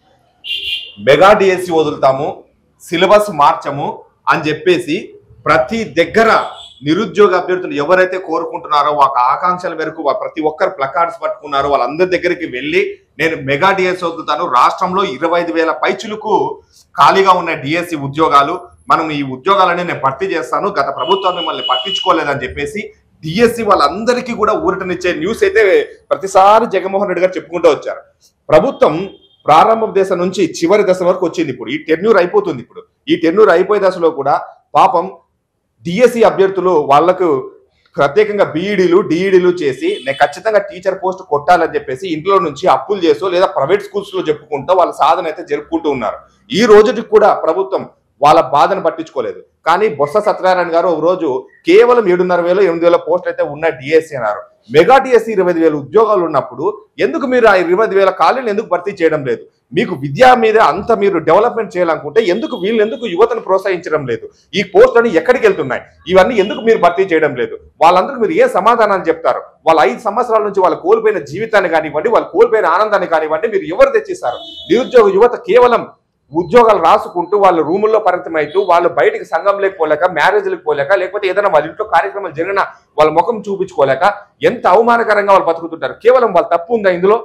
మెగా డిఎస్సి వదులుతాము సిలబస్ మార్చము అని చెప్పేసి ప్రతి దగ్గర నిరుద్యోగ అభ్యర్థులు ఎవరైతే కోరుకుంటున్నారో వాళ్ళ ఆకాంక్షల మేరకు వా- ప్రతి ఒక్కరు ప్లకార్డ్స్ పట్టుకున్నారో వాళ్ళందరి దగ్గరికి వెళ్ళి నేను మెగా డిఎస్సి వదులుతాను రాష్ట్రంలో ఇరవై ఐదు వేల పైచులకు ఖాళీగా ఉన్న డిఎస్సి ఉద్యోగాలు మనం ఈ ఉద్యోగాలని నేను భర్తీ చేస్తాను గత ప్రభుత్వం మిమ్మల్ని పట్టించుకోలేదని చెప్పేసి డిఎస్సి వాళ్ళందరికీ కూడా ఊరటనిచ్చే న్యూస్ అయితే ప్రతిసారి జగన్మోహన్ రెడ్డి గారు చెప్పుకుంటూ వచ్చారు ప్రభుత్వం ప్రారంభ దశ నుంచి చివరి దశ వరకు వచ్చింది ఇప్పుడు ఈ టెన్యూర్ అయిపోతుంది ఇప్పుడు ఈ టెన్యూర్ అయిపోయే దశలో కూడా పాపం డిఎస్సి అభ్యర్థులు వాళ్లకు ప్రత్యేకంగా బీఈడీలు డిఈడీలు చేసి నేను ఖచ్చితంగా టీచర్ పోస్ట్ కొట్టాలని చెప్పేసి ఇంట్లో నుంచి అప్పులు చేసో లేదా ప్రైవేట్ స్కూల్స్ లో చెప్పుకుంటూ వాళ్ళ సాధన అయితే జరుపుకుంటూ ఉన్నారు ఈ రోజుకి కూడా ప్రభుత్వం వాళ్ళ బాధను పట్టించుకోలేదు కానీ బొత్స సత్యనారాయణ గారు ఒక రోజు కేవలం ఏడున్నర వేలు ఎనిమిది వేల పోస్టులు అయితే ఉన్న డిఎస్సి అన్నారు మెగా డిఎస్సి ఇరవై ఐదు వేల ఉద్యోగాలు ఉన్నప్పుడు ఎందుకు మీరు ఆ ఇరవై ఐదు వేల ఖాళీలను ఎందుకు భర్తీ చేయడం లేదు మీకు విద్య మీద అంత మీరు డెవలప్మెంట్ చేయాలనుకుంటే ఎందుకు వీళ్ళు ఎందుకు యువతను ప్రోత్సహించడం లేదు ఈ పోస్టులని ఎక్కడికి వెళ్తున్నాయి ఇవన్నీ ఎందుకు మీరు భర్తీ చేయడం లేదు వాళ్ళందరికీ మీరు ఏ సమాధానాన్ని చెప్తారు వాళ్ళ ఐదు సంవత్సరాల నుంచి వాళ్ళు కోల్పోయిన జీవితాన్ని కానివ్వండి వాళ్ళు కోల్పోయిన ఆనందాన్ని కానివ్వండి మీరు ఎవరు తెచ్చిస్తారు నిరుద్యోగ యువత కేవలం ఉద్యోగాలు రాసుకుంటూ వాళ్ళు రూముల్లో పరిమితమైతూ వాళ్ళు బయటికి సంఘంలోకి పోలేక మ్యారేజ్లకు పోలేక లేకపోతే ఏదైనా వాళ్ళ ఇంట్లో కార్యక్రమాలు జరిగినా వాళ్ళ ముఖం చూపించుకోలేక ఎంత అవమానకరంగా వాళ్ళు బతుకుతుంటారు కేవలం వాళ్ళ తప్పు ఉందా ఇందులో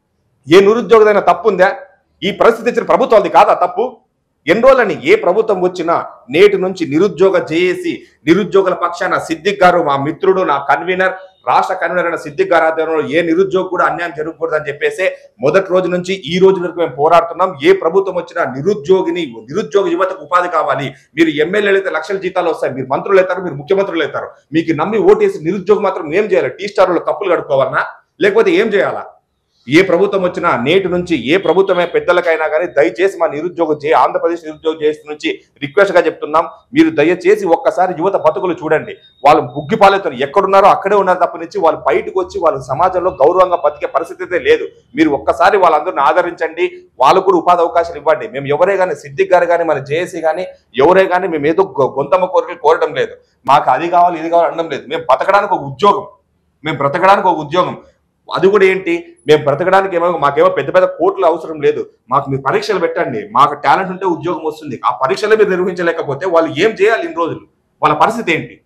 ఏ నిరుద్యోగదైనా తప్పు ఉందా ఈ పరిస్థితి ఇచ్చిన ప్రభుత్వాలది కాదా తప్పు ఎన్ని రోజులని ఏ ప్రభుత్వం వచ్చినా నేటి నుంచి నిరుద్యోగ జేఏసి నిరుద్యోగుల పక్షాన సిద్దిక్ గారు మా మిత్రుడు నా కన్వీనర్ రాష్ట్ర కన్వీనర్ అయిన సిద్దిక్ గారు ఆధ్వర్యంలో ఏ నిరుద్యోగ కూడా అన్యాయం జరగకూడదని చెప్పేసి మొదటి రోజు నుంచి ఈ రోజు వరకు మేము పోరాడుతున్నాం ఏ ప్రభుత్వం వచ్చినా నిరుద్యోగిని నిరుద్యోగ యువతకు ఉపాధి కావాలి మీరు ఎమ్మెల్యేలు అయితే లక్షల జీతాలు వస్తాయి మీరు మంత్రులు అవుతారు మీరు ముఖ్యమంత్రులు అవుతారు మీకు నమ్మి ఓటేసి నిరుద్యోగం మాత్రం ఏం చేయాలి టీ స్టార్లో కప్పులు కడుక్కోవాలన్నా లేకపోతే ఏం చేయాలా ఏ ప్రభుత్వం వచ్చినా నేటి నుంచి ఏ ప్రభుత్వమే పెద్దలకైనా కానీ దయచేసి మా నిరుద్యోగ జే ఆంధ్రప్రదేశ్ నిరుద్యోగ జేఏసీ నుంచి రిక్వెస్ట్ గా చెప్తున్నాం మీరు దయచేసి ఒక్కసారి యువత బతుకులు చూడండి వాళ్ళు బుగ్గి పాలెత్తారు ఎక్కడున్నారో అక్కడే ఉన్నారు తప్పనిచ్చి వాళ్ళు బయటకు వచ్చి వాళ్ళ సమాజంలో గౌరవంగా బతికే పరిస్థితి అయితే లేదు మీరు ఒక్కసారి వాళ్ళందరిని ఆదరించండి వాళ్ళకు కూడా ఉపాధి అవకాశాలు ఇవ్వండి మేము ఎవరే కానీ సిద్దిక్ గారు కానీ మన జేఏసీ కానీ ఎవరే కానీ మేము ఏదో గొ- గొంతమ్మ కోరికలు కోరడం లేదు మాకు అది కావాలి ఇది కావాలి అనడం లేదు మేము బతకడానికి ఒక ఉద్యోగం మేము బ్రతకడానికి ఒక ఉద్యోగం అది కూడా ఏంటి మేము బ్రతకడానికి ఏమో మాకేమో పెద్ద పెద్ద కోట్లు అవసరం లేదు మాకు మీరు పరీక్షలు పెట్టండి మాకు టాలెంట్ ఉంటే ఉద్యోగం వస్తుంది ఆ పరీక్షలే మీరు నిర్వహించలేకపోతే వాళ్ళు ఏం చేయాలి ఇన్ని రోజులు వాళ్ళ పరిస్థితి ఏంటి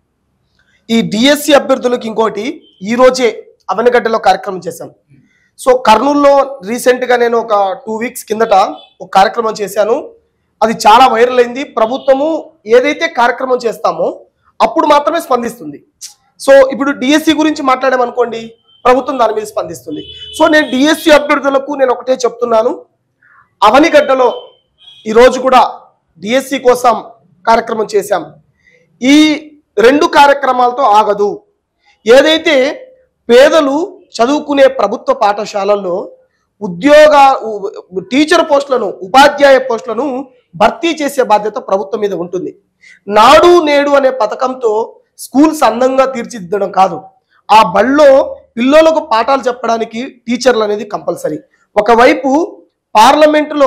ఈ డిఎస్సి అభ్యర్థులకు ఇంకోటి ఈ రోజే అవనిగడ్డలో కార్యక్రమం చేశాం సో కర్నూలులో రీసెంట్ గా నేను ఒక టూ వీక్స్ కిందట ఒక కార్యక్రమం చేశాను అది చాలా వైరల్ అయింది ప్రభుత్వము ఏదైతే కార్యక్రమం చేస్తామో అప్పుడు మాత్రమే స్పందిస్తుంది సో ఇప్పుడు డిఎస్సి గురించి మాట్లాడామనుకోండి ప్రభుత్వం దాని మీద స్పందిస్తుంది సో నేను డిఎస్సి అభ్యర్థులకు నేను ఒకటే చెప్తున్నాను అవనిగడ్డలో ఈరోజు కూడా డిఎస్సి కోసం కార్యక్రమం చేశాం ఈ రెండు కార్యక్రమాలతో ఆగదు ఏదైతే పేదలు చదువుకునే ప్రభుత్వ పాఠశాలల్లో ఉద్యోగ ఉ- టీచర్ పోస్టులను ఉపాధ్యాయ పోస్టులను భర్తీ చేసే బాధ్యత ప్రభుత్వం మీద ఉంటుంది నాడు నేడు అనే పథకంతో స్కూల్స్ అందంగా తీర్చిదిద్దడం కాదు ఆ బళ్ళో పిల్లలకు పాఠాలు చెప్పడానికి టీచర్లు అనేది కంపల్సరీ ఒకవైపు పార్లమెంటులో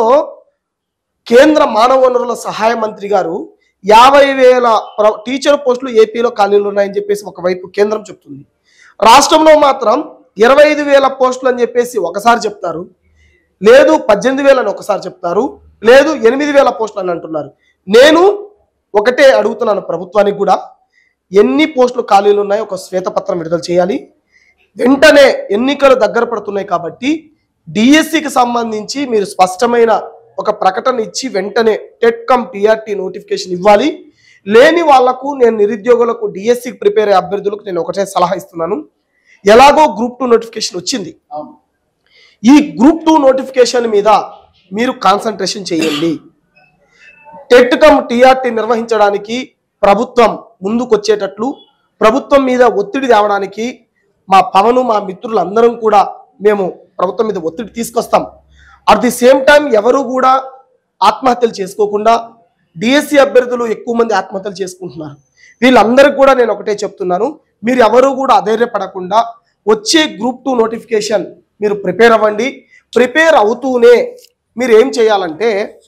కేంద్ర మానవ వనరుల సహాయ మంత్రి గారు యాభై వేల ప్ర- టీచర్ పోస్టులు ఏపీలో ఖాళీలు ఉన్నాయని చెప్పేసి ఒకవైపు కేంద్రం చెప్తుంది రాష్ట్రంలో మాత్రం ఇరవై ఐదు వేల పోస్టులు అని చెప్పేసి ఒకసారి చెప్తారు లేదు పద్దెనిమిది వేలని ఒకసారి చెప్తారు లేదు ఎనిమిది వేల పోస్టులు అని అంటున్నారు నేను ఒకటే అడుగుతున్నాను ప్రభుత్వానికి కూడా ఎన్ని పోస్టులు ఖాళీలు ఉన్నాయో ఒక శ్వేతపత్రం విడుదల చేయాలి వెంటనే ఎన్నికలు దగ్గర పడుతున్నాయి కాబట్టి డిఎస్సికి సంబంధించి మీరు స్పష్టమైన ఒక ప్రకటన ఇచ్చి వెంటనే టెట్ కమ్ టీఆర్టీ నోటిఫికేషన్ ఇవ్వాలి లేని వాళ్లకు నేను నిరుద్యోగులకు డిఎస్సికి ప్రిపేర్ అయ్యే అభ్యర్థులకు నేను ఒకటే సలహా ఇస్తున్నాను ఎలాగో గ్రూప్ టూ నోటిఫికేషన్ వచ్చింది అవును ఈ గ్రూప్ టూ నోటిఫికేషన్ మీద మీరు కాన్సన్ట్రేషన్ చేయండి టెట్ కమ్ టీఆర్టీ నిర్వహించడానికి ప్రభుత్వం ముందుకొచ్చేటట్లు ప్రభుత్వం మీద ఒత్తిడి తేవడానికి మా పవను మా మిత్రులందరం కూడా మేము ప్రభుత్వం మీద ఒత్తిడి తీసుకొస్తాం అట్ ది సేమ్ టైం ఎవరు కూడా ఆత్మహత్యలు చేసుకోకుండా డిఎస్సి అభ్యర్థులు ఎక్కువ మంది ఆత్మహత్యలు చేసుకుంటున్నారు వీళ్ళందరికీ కూడా నేను ఒకటే చెప్తున్నాను మీరు ఎవరు కూడా అధైర్యపడకుండా వచ్చే గ్రూప్ టూ నోటిఫికేషన్ మీరు ప్రిపేర్ అవ్వండి ప్రిపేర్ అవుతూనే మీరు ఏం చేయాలంటే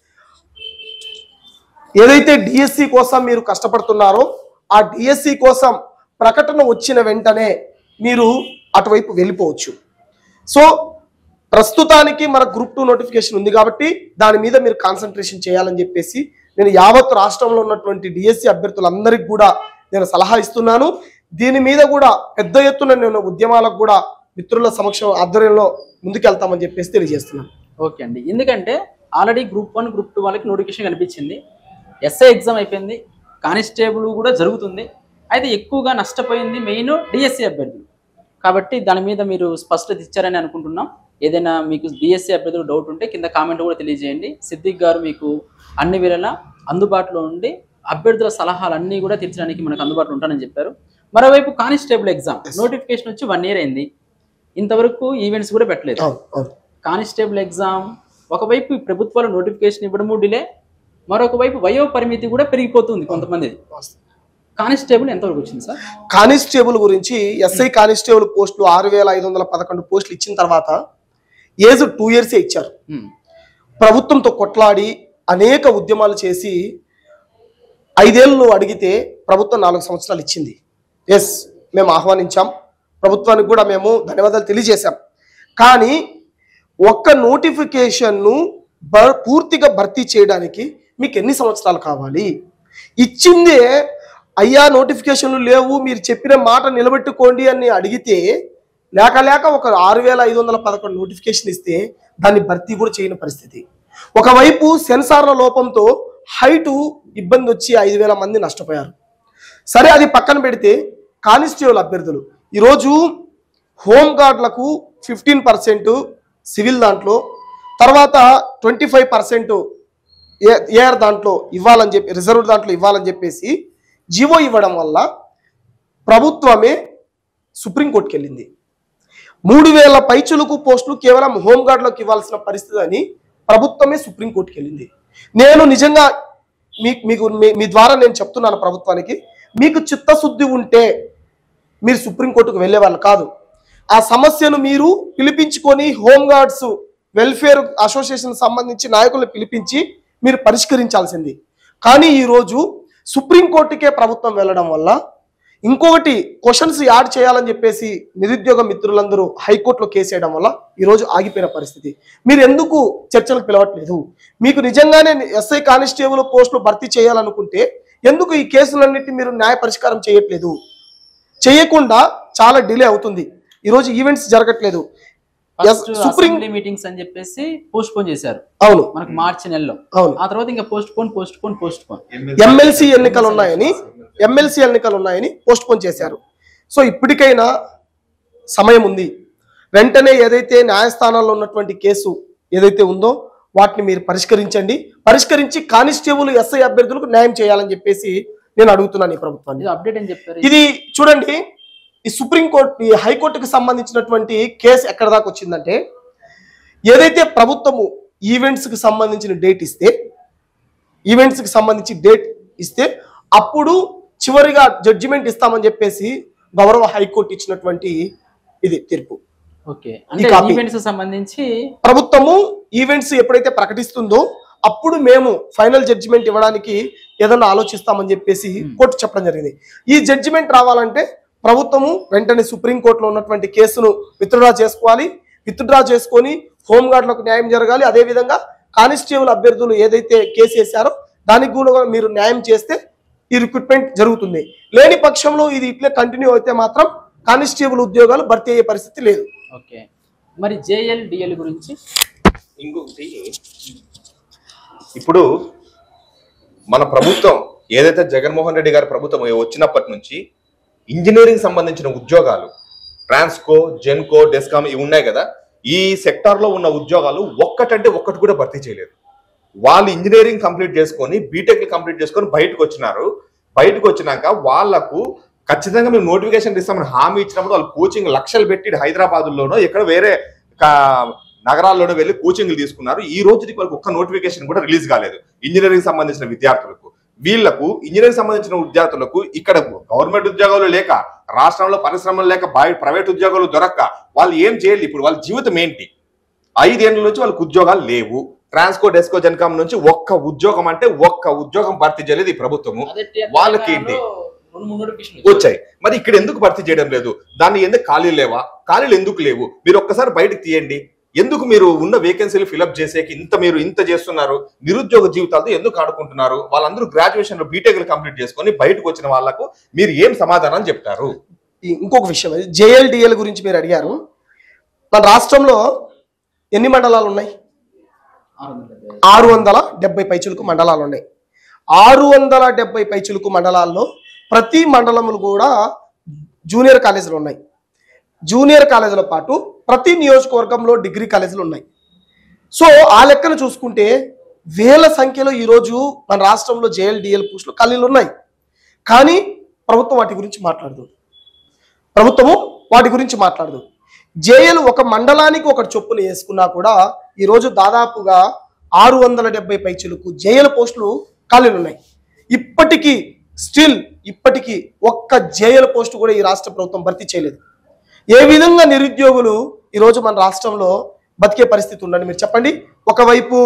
ఏదైతే డిఎస్సి కోసం మీరు కష్టపడుతున్నారో ఆ డిఎస్సి కోసం ప్రకటన వచ్చిన వెంటనే మీరు అటువైపు వెళ్ళిపోవచ్చు సో ప్రస్తుతానికి మన గ్రూప్ టూ నోటిఫికేషన్ ఉంది కాబట్టి దాని మీద మీరు కాన్సన్ట్రేషన్ చేయాలని చెప్పేసి నేను యావత్ రాష్ట్రంలో ఉన్నటువంటి డిఎస్సి అభ్యర్థులందరికీ కూడా నేను సలహా ఇస్తున్నాను దీని మీద కూడా పెద్ద ఎత్తున నేను ఉద్యమాలకు కూడా మిత్రుల సమక్షం ఆధ్వర్యంలో ముందుకెళ్తామని చెప్పేసి తెలియజేస్తున్నాను ఓకే అండి ఎందుకంటే already group one group two వాళ్ళకి నోటిఫికేషన్ కనిపించింది ఎస్ఐ ఎగ్జామ్ అయిపోయింది కానిస్టేబుల్ కూడా జరుగుతుంది అయితే ఎక్కువగా నష్టపోయింది మెయిన్ డిఎస్సి అభ్యర్థులు కాబట్టి దాని మీద మీరు స్పష్టత ఇచ్చారని అనుకుంటున్నాం ఏదైనా మీకు డిఎస్సి అభ్యర్థులు డౌట్ ఉంటే కింద కామెంట్ కూడా తెలియజేయండి సిద్దిక్ గారు మీకు అన్ని వేళలా అందుబాటులో ఉండి అభ్యర్థుల సలహాలన్నీ కూడా తీర్చడానికి మనకు అందుబాటులో ఉంటానని చెప్పారు మరోవైపు కానిస్టేబుల్ ఎగ్జామ్ నోటిఫికేషన్ వచ్చి వన్ ఇయర్ అయింది ఇంతవరకు ఈవెంట్స్ కూడా పెట్టలేదు అవును అవును కానిస్టేబుల్ ఎగ్జామ్ ఒకవైపు ఈ ప్రభుత్వాలు నోటిఫికేషన్ ఇవ్వడము డిలే మరొక వైపు వయో పరిమితి కూడా పెరిగిపోతుంది కొంతమంది కానిస్టేబుల్ ఎంతవరకు వచ్చింది సార్ కానిస్టేబుల్ గురించి ఎస్ఐ కానిస్టేబుల్ పోస్టులు ఆరు వేల ఐదు వందల పదకొండు పోస్టులు ఇచ్చిన తర్వాత ఏజ్ టూ ఇయర్సే ఇచ్చారు హ్మ్. ప్రభుత్వంతో కొట్లాడి అనేక ఉద్యమాలు చేసి ఐదేళ్ళు అడిగితే ప్రభుత్వం నాలుగు సంవత్సరాలు ఇచ్చింది ఎస్ మేము ఆహ్వానించాం ప్రభుత్వానికి కూడా మేము ధన్యవాదాలు తెలియజేశాం కానీ ఒక్క నోటిఫికేషన్ను బ పూర్తిగా భర్తీ చేయడానికి మీకు ఎన్ని సంవత్సరాలు కావాలి ఇచ్చిందే అయ్యా నోటిఫికేషన్లు లేవు మీరు చెప్పిన మాట నిలబెట్టుకోండి అని అడిగితే లేక లేక ఒక ఆరు వేల ఐదు వందల పదకొండు నోటిఫికేషన్ ఇస్తే దాన్ని భర్తీ కూడా చేయని పరిస్థితి ఒకవైపు సెన్సార్ల లోపంతో హైటు ఇబ్బంది వచ్చి ఐదు వేల మంది నష్టపోయారు సరే అది పక్కన పెడితే కానిస్టేబుల్ అభ్యర్థులు ఈరోజు హోమ్ గార్డులకు ఫిఫ్టీన్ పర్సెంట్ సివిల్ దాంట్లో తర్వాత ట్వంటీ ఫైవ్ పర్సెంట్ ఏఆర్ దాంట్లో ఇవ్వాలని చెప్పి రిజర్వ్ దాంట్లో ఇవ్వాలని చెప్పేసి జీవో ఇవ్వడం వల్ల ప్రభుత్వమే సుప్రీంకోర్టుకి వెళ్ళింది మూడు వేల పైచులకు పోస్టులు కేవలం హోంగార్డులకు ఇవ్వాల్సిన పరిస్థితి అని ప్రభుత్వమే సుప్రీంకోర్టుకి వెళ్ళింది నేను నిజంగా మీ మీకు మీ- మీ ద్వారా నేను చెప్తున్నాను ప్రభుత్వానికి మీకు చిత్తశుద్ధి ఉంటే మీరు సుప్రీంకోర్టుకు వెళ్ళే వాళ్ళు కాదు ఆ సమస్యను మీరు పిలిపించుకొని హోంగార్డ్స్ వెల్ఫేర్ అసోసియేషన్ సంబంధించి నాయకులను పిలిపించి మీరు పరిష్కరించాల్సింది కానీ ఈరోజు సుప్రీంకోర్టుకే ప్రభుత్వం వెళ్ళడం వల్ల ఇంకొకటి క్వశ్చన్స్ యాడ్ చేయాలని చెప్పేసి నిరుద్యోగ మిత్రులందరూ హైకోర్టులో కేసేయడం వల్ల ఈరోజు ఆగిపోయిన పరిస్థితి మీరు ఎందుకు చర్చలకు పిలవట్లేదు మీకు నిజంగానే ఎస్ఐ కానిస్టేబుల్ పోస్టులు భర్తీ చేయాలనుకుంటే ఎందుకు ఈ కేసులన్నిటి మీరు న్యాయ పరిష్కారం చేయట్లేదు చేయకుండా చాలా డిలే అవుతుంది ఈరోజు ఈవెంట్స్ జరగట్లేదు Yes, first supreme assembly meetings అని చెప్పేసి పోస్ట్ పోన్ చేశారు అవును మనకు మార్చి నెలలో అవును ఆ తర్వాత ఇంకా postpone postpone postpone MLC ఎన్నికలు ఉన్నాయని ఎమ్మెల్సీ ఎన్నికలు ఉన్నాయని పోస్ట్ పోన్ చేశారు సో ఇప్పటికైనా సమయం ఉంది వెంటనే ఏదైతే న్యాయస్థానాల్లో ఉన్నటువంటి కేసు ఏదైతే ఉందో వాటిని మీరు పరిష్కరించండి పరిష్కరించి కానిస్టేబుల్ ఎస్ఐ అభ్యర్థులకు న్యాయం చేయాలని చెప్పేసి నేను అడుగుతున్నాను ఈ ప్రభుత్వాన్ని ఇది అప్డేట్ అని చెప్పారు ఇది చూడండి ఈ సుప్రీంకోర్టు ఈ హైకోర్టుకి సంబంధించినటువంటి కేసు ఎక్కడ దాకా వచ్చిందంటే ఏదైతే ప్రభుత్వము ఈవెంట్స్ కి సంబంధించిన డేట్ ఇస్తే ఈవెంట్స్ కి సంబంధించి డేట్ ఇస్తే అప్పుడు చివరిగా జడ్జిమెంట్ ఇస్తామని చెప్పేసి గౌరవ హైకోర్టు ఇచ్చినటువంటి ఇది తీర్పు ఓకే అంటే copy. ఈవెంట్స్ సంబంధించి ప్రభుత్వము ఈవెంట్స్ ఎప్పుడైతే ప్రకటిస్తుందో అప్పుడు మేము ఫైనల్ జడ్జిమెంట్ ఇవ్వడానికి ఏదన్నా ఆలోచిస్తామని చెప్పేసి కోర్టు చెప్పడం జరిగింది ఈ జడ్జిమెంట్ రావాలంటే ప్రభుత్వము వెంటనే సుప్రీంకోర్టులో ఉన్నటువంటి కేసును విత్డ్రా చేసుకోవాలి విత్డ్రా చేసుకొని హోంగార్డులకు న్యాయం జరగాలి అదేవిధంగా కానిస్టేబుల్ అభ్యర్థులు ఏదైతే కేసు వేశారో దానికి కూడా మీరు న్యాయం చేస్తే ఈ రిక్రూట్మెంట్ జరుగుతుంది లేని పక్షంలో ఇది ఇట్లే కంటిన్యూ అయితే మాత్రం కానిస్టేబుల్ ఉద్యోగాలు భర్తీ అయ్యే పరిస్థితి లేదు ఓకే మరి జేఎల్ డిఎల్ గురించి ఇంకొకటి ఇప్పుడు మన ప్రభుత్వం ఏదైతే జగన్మోహన్ రెడ్డి గారి ప్రభుత్వం వచ్చినప్పటి నుంచి ఇంజనీరింగ్ సంబంధించిన ఉద్యోగాలు ట్రాన్స్కో జెన్కో డెస్కామ్ ఇవి ఉన్నాయి కదా ఈ సెక్టార్ లో ఉన్న ఉద్యోగాలు ఒక్క ఒక్కటంటే ఒక్కటి కూడా భర్తీ చేయలేదు వాళ్ళు ఇంజనీరింగ్ కంప్లీట్ చేసుకొని బీటెక్ కంప్లీట్ చేసుకొని బయటకు వచ్చినారు బయటకు వచ్చినాక వాళ్ళకు ఖచ్చితంగా మేము నోటిఫికేషన్ ఇస్తామని హామీ ఇచ్చినప్పుడు వాళ్ళు కోచింగ్ లక్షలు పెట్టి హైదరాబాద్లోనో ఎక్కడ వేరే కా- నగరాల్లోనో వెళ్ళి కోచింగ్లు తీసుకున్నారు ఈ రోజుకి వాళ్ళకి ఒక్క నోటిఫికేషన్ కూడా రిలీజ్ కాలేదు ఇంజనీరింగ్ సంబంధించిన విద్యార్థులకు వీళ్లకు ఇంజనీరింగ్ సంబంధించిన విద్యార్థులకు ఇక్కడ గవర్నమెంట్ ఉద్యోగాలు లేక రాష్ట్రంలో పరిశ్రమలు లేక బయట ప్రైవేట్ ఉద్యోగాలు దొరక్క వాళ్ళు ఏం చేయాలి ఇప్పుడు వాళ్ళ జీవితం ఏంటి ఐదేళ్ల నుంచి వాళ్ళకి ఉద్యోగాలు లేవు ట్రాన్స్కో డెస్కో జన్కామ్ నుంచి ఒక్క ఉద్యోగం అంటే ఒక్క ఉద్యోగం భర్తీ చేయలేదు ఈ ప్రభుత్వము అదే టీ- వాళ్ళకి ఏంటి? తెలంగాణలో రెండు మూడు నోటిఫికేషన్ వచ్చాయి మరి ఇక్కడ ఎందుకు భర్తీ చేయడం లేదు దాన్ని ఎందుకు ఖాళీలు లేవా ఖాళీలు ఎందుకు లేవు మీరు ఒక్కసారి బయటకు తీయండి ఎందుకు మీరు ఉన్న వేకెన్సీలు ఫిలప్ చేసేకి ఇంత మీరు ఇంత చేస్తున్నారు నిరుద్యోగ జీవితాలతో ఎందుకు ఆడుకుంటున్నారు వాళ్ళందరూ గ్రాడ్యుయేషన్ లో బీటెక్ కంప్లీట్ చేసుకొని బయటకు వచ్చిన వాళ్ళకు మీరు ఏం సమాధానం చెప్తారు ఈ- ఇంకొక విషయం అది జేఎల్డిఎల్ గురించి మీరు అడిగారు మన రాష్ట్రంలో ఎన్ని మండలాలు ఉన్నాయి ఆరు వందల డెబ్బై. ఆరు వందల డెబ్బై పైచులకు మండలాలు ఉన్నాయి ఆరు వందల డెబ్బై పైచులకు మండలాల్లో ప్రతి మండలములు కూడా జూనియర్ కాలేజీలు ఉన్నాయి జూనియర్ కాలేజీల పాటు ప్రతి నియోజకవర్గంలో డిగ్రీ కాలేజీలు ఉన్నాయి సో ఆ లెక్కన చూసుకుంటే వేల సంఖ్యలో ఈరోజు మన రాష్ట్రంలో జేఎల్డిఎల్ పోస్టులు ఖాళీలు ఉన్నాయి కానీ ప్రభుత్వం వాటి గురించి మాట్లాడదు ప్రభుత్వము వాటి గురించి మాట్లాడదు జేఎల్ ఒక మండలానికి ఒకటి చొప్పున వేసుకున్నా కూడా ఈరోజు దాదాపుగా ఆరు వందల డెబ్బై పైచులకు జేఎల్ పోస్టులు ఖాళీలు ఉన్నాయి ఇప్పటికీ స్టిల్ ఇప్పటికీ ఒక్క జేఎల్ పోస్టు కూడా ఈ రాష్ట్ర ప్రభుత్వం భర్తీ చేయలేదు ఏ విధంగా నిరుద్యోగులు ఈరోజు మన రాష్ట్రంలో బతికే పరిస్థితి ఉండండి మీరు చెప్పండి ఒకవైపు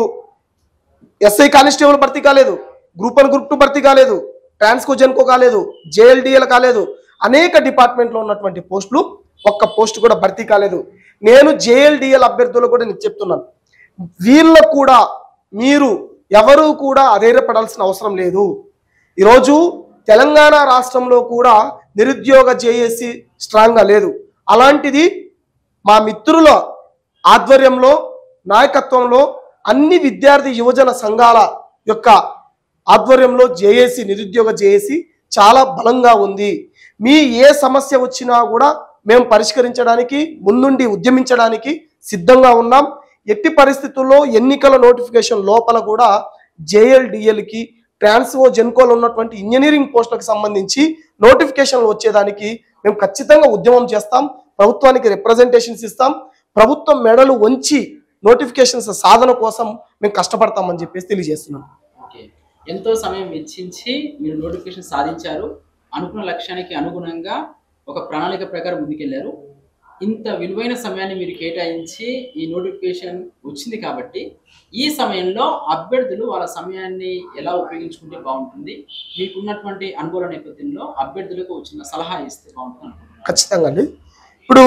ఎస్ఐ కానిస్టేబుల్ భర్తీ కాలేదు గ్రూప్ వన్ గ్రూప్ టూ భర్తీ కాలేదు ట్రాన్స్కో జెన్కో కాలేదు జేఎల్డిఎల్ కాలేదు అనేక డిపార్ట్మెంట్లో ఉన్నటువంటి పోస్టులు ఒక్క పోస్ట్ కూడా భర్తీ కాలేదు నేను జేఎల్డిఎల్ అభ్యర్థులు కూడా నేను చెప్తున్నాను వీళ్ళకు కూడా మీరు ఎవరు కూడా అధైర్యపడాల్సిన అవసరం లేదు ఈరోజు తెలంగాణ రాష్ట్రంలో కూడా నిరుద్యోగ జేఏసి స్ట్రాంగ్గా లేదు అలాంటిది మా మిత్రుల ఆధ్వర్యంలో నాయకత్వంలో అన్ని విద్యార్థి యువజన సంఘాల యొక్క ఆధ్వర్యంలో జేఏసి నిరుద్యోగ జేఏసి చాలా బలంగా ఉంది మీ ఏ సమస్య వచ్చినా కూడా మేము పరిష్కరించడానికి ముందుండి ఉద్యమించడానికి సిద్ధంగా ఉన్నాం ఎట్టి పరిస్థితుల్లో ఎన్నికల నోటిఫికేషన్ లోపల కూడా జేఎల్డిఎల్కి ట్రాన్స్ఓ జెన్కోలో ఉన్నటువంటి ఇంజనీరింగ్ పోస్టులకు సంబంధించి నోటిఫికేషన్లు వచ్చేదానికి మేము ఖచ్చితంగా ఉద్యమం చేస్తాం ప్రభుత్వానికి రిప్రజెంటేషన్స్ ఇస్తాం ప్రభుత్వం మెడలు వంచి నోటిఫికేషన్స్ సాధన కోసం మేము కష్టపడతామని చెప్పేసి తెలియజేస్తున్నాం ఓకే ఎంతో సమయం వెచ్చించి మీరు నోటిఫికేషన్ సాధించారు అనుకున్న లక్ష్యానికి అనుగుణంగా ఒక ప్రణాళిక ప్రకారం ముందుకెళ్లారు ఇంత విలువైన సమయాన్ని మీరు కేటాయించి ఈ నోటిఫికేషన్ వచ్చింది కాబట్టి ఈ సమయంలో అభ్యర్థులు వాళ్ళ సమయాన్ని ఎలా ఉపయోగించుకుంటే బాగుంటుంది మీకున్నటువంటి అనుభవాల నేపథ్యంలో అభ్యర్థులకు చిన్న సలహా ఇస్తే బాగుంటుంది అనుకుంటున్నాను ఖచ్చితంగా అండి ఇప్పుడు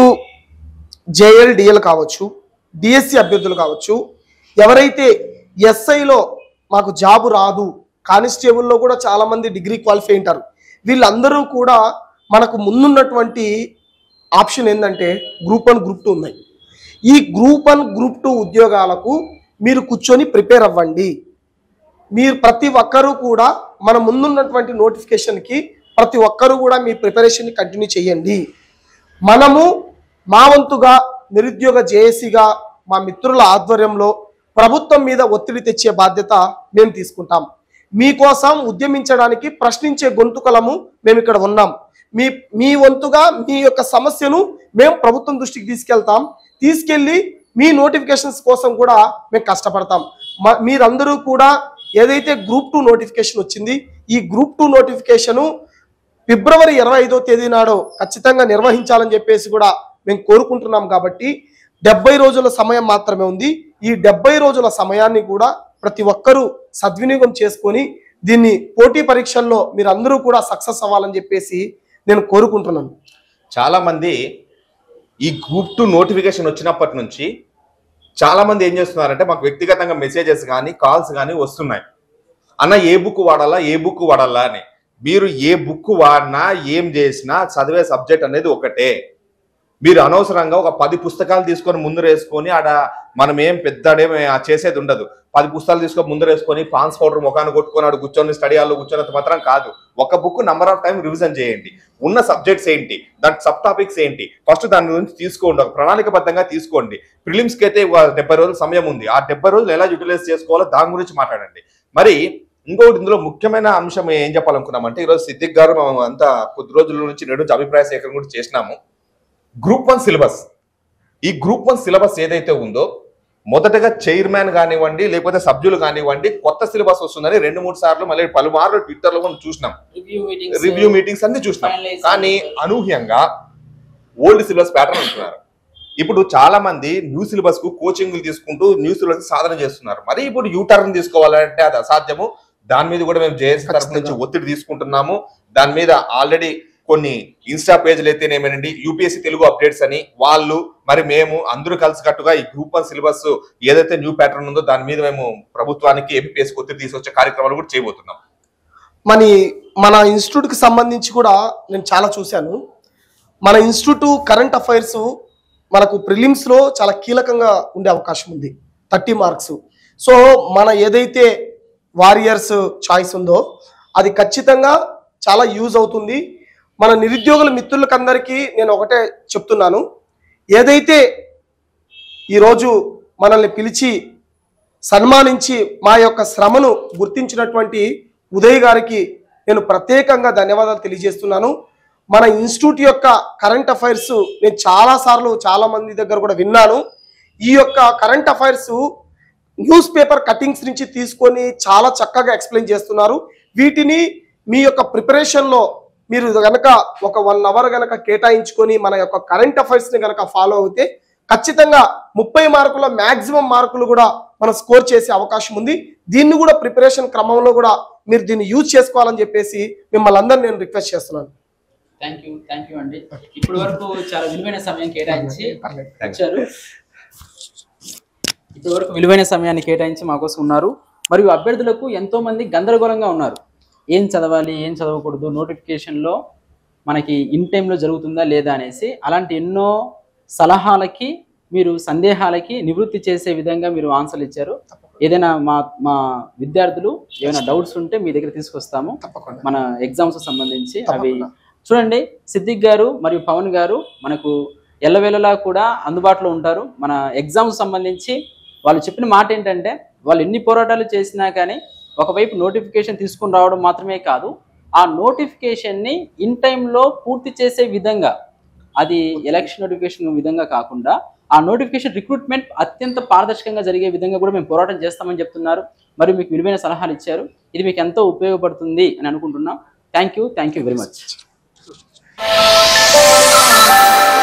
జేఎల్ డిఎల్ కావచ్చు డిఎస్సి అభ్యర్థులు కావచ్చు ఎవరైతే ఎస్ఐలో మాకు జాబు రాదు కానిస్టేబుల్లో కూడా చాలా మంది డిగ్రీ క్వాలిఫై ఉంటారు వీళ్ళందరూ కూడా మనకు ముందున్నటువంటి ఆప్షన్ ఏంటంటే గ్రూప్ వన్ గ్రూప్ టూ ఉన్నాయి ఈ గ్రూప్ వన్ గ్రూప్ టూ ఉద్యోగాలకు మీరు కూర్చొని ప్రిపేర్ అవ్వండి మీరు ప్రతి ఒక్కరూ కూడా మన ముందున్నటువంటి నోటిఫికేషన్కి ప్రతి ఒక్కరూ కూడా మీ ప్రిపరేషన్ని కంటిన్యూ చేయండి మనము మా వంతుగా నిరుద్యోగ జేఏసీగా మా మిత్రుల ఆధ్వర్యంలో ప్రభుత్వం మీద ఒత్తిడి తెచ్చే బాధ్యత మేము తీసుకుంటాం మీకోసం ఉద్యమించడానికి ప్రశ్నించే గొంతుకలము మేము ఇక్కడ ఉన్నాం మీ మీ వంతుగా మీ యొక్క సమస్యను మేము ప్రభుత్వం దృష్టికి తీసుకెళ్తాం తీసుకెళ్ళి మీ నోటిఫికేషన్స్ కోసం కూడా మేము కష్టపడతాం మ- మీరందరూ కూడా ఏదైతే గ్రూప్ టూ నోటిఫికేషన్ వచ్చింది ఈ గ్రూప్ టూ నోటిఫికేషను ఫిబ్రవరి ఇరవై ఐదో తేదీ నాడు ఖచ్చితంగా నిర్వహించాలని చెప్పేసి కూడా మేము కోరుకుంటున్నాం కాబట్టి డెబ్బై రోజుల సమయం మాత్రమే ఉంది ఈ డెబ్బై రోజుల సమయాన్ని కూడా ప్రతి ఒక్కరూ సద్వినియోగం చేసుకొని దీన్ని పోటీ పరీక్షల్లో మీరు అందరూ కూడా సక్సెస్ అవ్వాలని చెప్పేసి నేను కోరుకుంటున్నాను చాలా మంది ఈ గ్రూప్ టూ నోటిఫికేషన్ వచ్చినప్పటి నుంచి చాలా మంది ఏం చేస్తున్నారంటే మాకు వ్యక్తిగతంగా మెసేజెస్ కానీ కాల్స్ కానీ వస్తున్నాయి అన్న ఏ బుక్ వాడాలా ఏ బుక్ వాడాలా అని మీరు ఏ బుక్ వాడినా ఏం చేసినా చదివే సబ్జెక్ట్ అనేది ఒకటే మీరు అనవసరంగా ఒక పది పుస్తకాలు తీసుకొని ముందు వేసుకొని ఆడ మనం ఏం పెద్దడేం ఆ చేసేది ఉండదు పది పుస్తకాలు తీసుకొని ముందరేసుకొని పాన్స్ పౌడర్ ముఖాన్ని కొట్టుకొని ఆడు కూర్చొని స్టడీ హాల్లో కూర్చొని మాత్రం కాదు ఒక book number of time revision చేయండి ఉన్న సబ్జెక్ట్స్ ఏంటి దాని సబ్ టాపిక్స్ ఏంటి ఫస్ట్ దాని గురించి తీసుకోండి ఒక ప్రణాళికబద్ధంగా తీసుకోండి ప్రిలిమ్స్ కి అయితే ఒక డెబ్బై రోజులు సమయం ఉంది ఆ డెబ్బై రోజులు ఎలా యూటిలైజ్ చేసుకోవాలో దాని గురించి మాట్లాడండి మరి ఇంకొకటి ఇందులో ముఖ్యమైన అంశం ఏం చెప్పాలనుకున్నామంటే ఈరోజు సిద్దిక్ గారు మనం అంతా కొద్ది రోజుల నుంచి నేడు నుంచి అభిప్రాయ సేకరణ కూడా చేసినాము గ్రూప్ వన్ సిలబస్ ఈ గ్రూప్ వన్ సిలబస్ ఏదైతే ఉందో మొదటగా చైర్మన్ కానివ్వండి లేకపోతే సభ్యులు కానివ్వండి కొత్త సిలబస్ వస్తుందని రెండు మూడు సార్లు మళ్ళీ పలుమార్లు ట్విట్టర్ లో మనం చూసినాం రివ్యూ మీటింగ్స్ రివ్యూ మీటింగ్స్ అన్ని చూసినాం Finalize కానీ చేస్తారు. అనూహ్యంగా ఓల్డ్ సిలబస్ ప్యాటర్న్ అంటున్నారు ఇప్పుడు చాలా మంది న్యూ సిలబస్ కు కోచింగ్లు తీసుకుంటూ న్యూ సిలబస్ సాధన చేస్తున్నారు మరి ఇప్పుడు యూ టర్న్ తీసుకోవాలంటే అది అసాధ్యము దాని మీద కూడా మేము జేఎస్ తరఫు నుంచి ఒత్తిడి తీసుకుంటున్నాము దాని మీద ఆల్రెడీ కొన్ని ఇన్స్టా పేజ్లు అయితేనేమేనండి యూపీఎస్సీ తెలుగు అప్డేట్స్ అని వాళ్ళు మరి మేము అందరూ కలిసికట్టుగా ఈ గ్రూప్ వన్ సిలబస్ ఏదైతే న్యూ ప్యాటర్న్ ఉందో దాని మీద మేము ప్రభుత్వానికి ఏపీఎస్సీ ఒత్తిడి తీసుకొచ్చే కార్యక్రమాలు కూడా చేయబోతున్నాం మరి మన ఇన్స్టిట్యూట్కి సంబంధించి కూడా నేను చాలా చూశాను మన ఇన్స్టిట్యూట్ కరెంట్ అఫైర్స్ మనకు ప్రిలిమ్స్లో చాలా కీలకంగా ఉండే అవకాశం ఉంది థర్టీ మార్క్స్ సో మన ఏదైతే వారియర్స్ చాయిస్ ఉందో అది ఖచ్చితంగా చాలా యూజ్ అవుతుంది మన నిరుద్యోగుల మిత్రులకందరికీ నేను ఒకటే చెప్తున్నాను ఏదైతే ఈరోజు మనల్ని పిలిచి సన్మానించి మా యొక్క శ్రమను గుర్తించినటువంటి ఉదయ్ గారికి నేను ప్రత్యేకంగా ధన్యవాదాలు తెలియజేస్తున్నాను మన ఇన్స్టిట్యూట్ యొక్క కరెంట్ అఫైర్స్ నేను చాలా సార్లు చాలా మంది దగ్గర కూడా విన్నాను ఈ యొక్క current affairs news paper cuttings నుంచి తీసుకొని చాలా చక్కగా ఎక్స్ప్లెయిన్ చేస్తున్నారు వీటిని మీ యొక్క ప్రిపరేషన్లో మీరు గనక ఒక వన్ అవర్ గనక కేటాయించుకొని మన యొక్క కరెంట్ అఫైర్స్ని గనక ఫాలో అవుతే ఖచ్చితంగా ముప్పై మార్కుల మ్యాక్సిమం మార్కులు కూడా మనం స్కోర్ చేసే అవకాశం ఉంది దీన్ని కూడా ప్రిపరేషన్ క్రమంలో కూడా మీరు దీన్ని యూజ్ చేసుకోవాలని చెప్పేసి మిమ్మల్ని అందరినీ నేను రిక్వెస్ట్ చేస్తున్నాను థ్యాంక్ యూ థ్యాంక్ యూ అండి ఇప్పటి వరకు చాలా విలువైన సమయం కేటాయించి పర్లేదు. వచ్చారు ఇప్పటి వరకు విలువైన సమయాన్ని కేటాయించి మా కోసం ఉన్నారు మరియు అభ్యర్థులకు ఎంతో మంది గందరగోళంగా ఉన్నారు ఏం చదవాలి ఏం చదవకూడదు నోటిఫికేషన్లో మనకి ఇన్ టైంలో జరుగుతుందా లేదా అనేసి అలాంటి ఎన్నో సలహాలకి మీరు సందేహాలకి నివృత్తి చేసే విధంగా మీరు ఆన్సర్లు ఇచ్చారు ఏదైనా మా మా విద్యార్థులు ఏమైనా డౌట్స్ ఉంటే మీ దగ్గర తీసుకొస్తాము తప్పకుండా మన ఎగ్జామ్స్ సంబంధించి అవి తప్పకుండా. చూడండి సిద్దిక్ గారు మరియు పవన్ గారు మనకు ఎల్లవేళలా కూడా అందుబాటులో ఉంటారు మన ఎగ్జామ్స్ సంబంధించి వాళ్ళు చెప్పిన మాట ఏంటంటే వాళ్ళు ఎన్ని పోరాటాలు చేసినా కానీ ఒకవైపు నోటిఫికేషన్ తీసుకుని రావడం మాత్రమే కాదు ఆ నోటిఫికేషన్ని ఇన్ టైంలో పూర్తి చేసే విధంగా అది ఎలక్షన్ నోటిఫికేషన్ విధంగా కాకుండా ఆ నోటిఫికేషన్ రిక్రూట్మెంట్ అత్యంత పారదర్శకంగా జరిగే విధంగా కూడా మేము పోరాటం చేస్తామని చెప్తున్నారు మరియు మీకు విలువైన సలహాలు ఇచ్చారు ఇది మీకు ఎంతో ఉపయోగపడుతుంది అని అనుకుంటున్నాం thank you thank you very much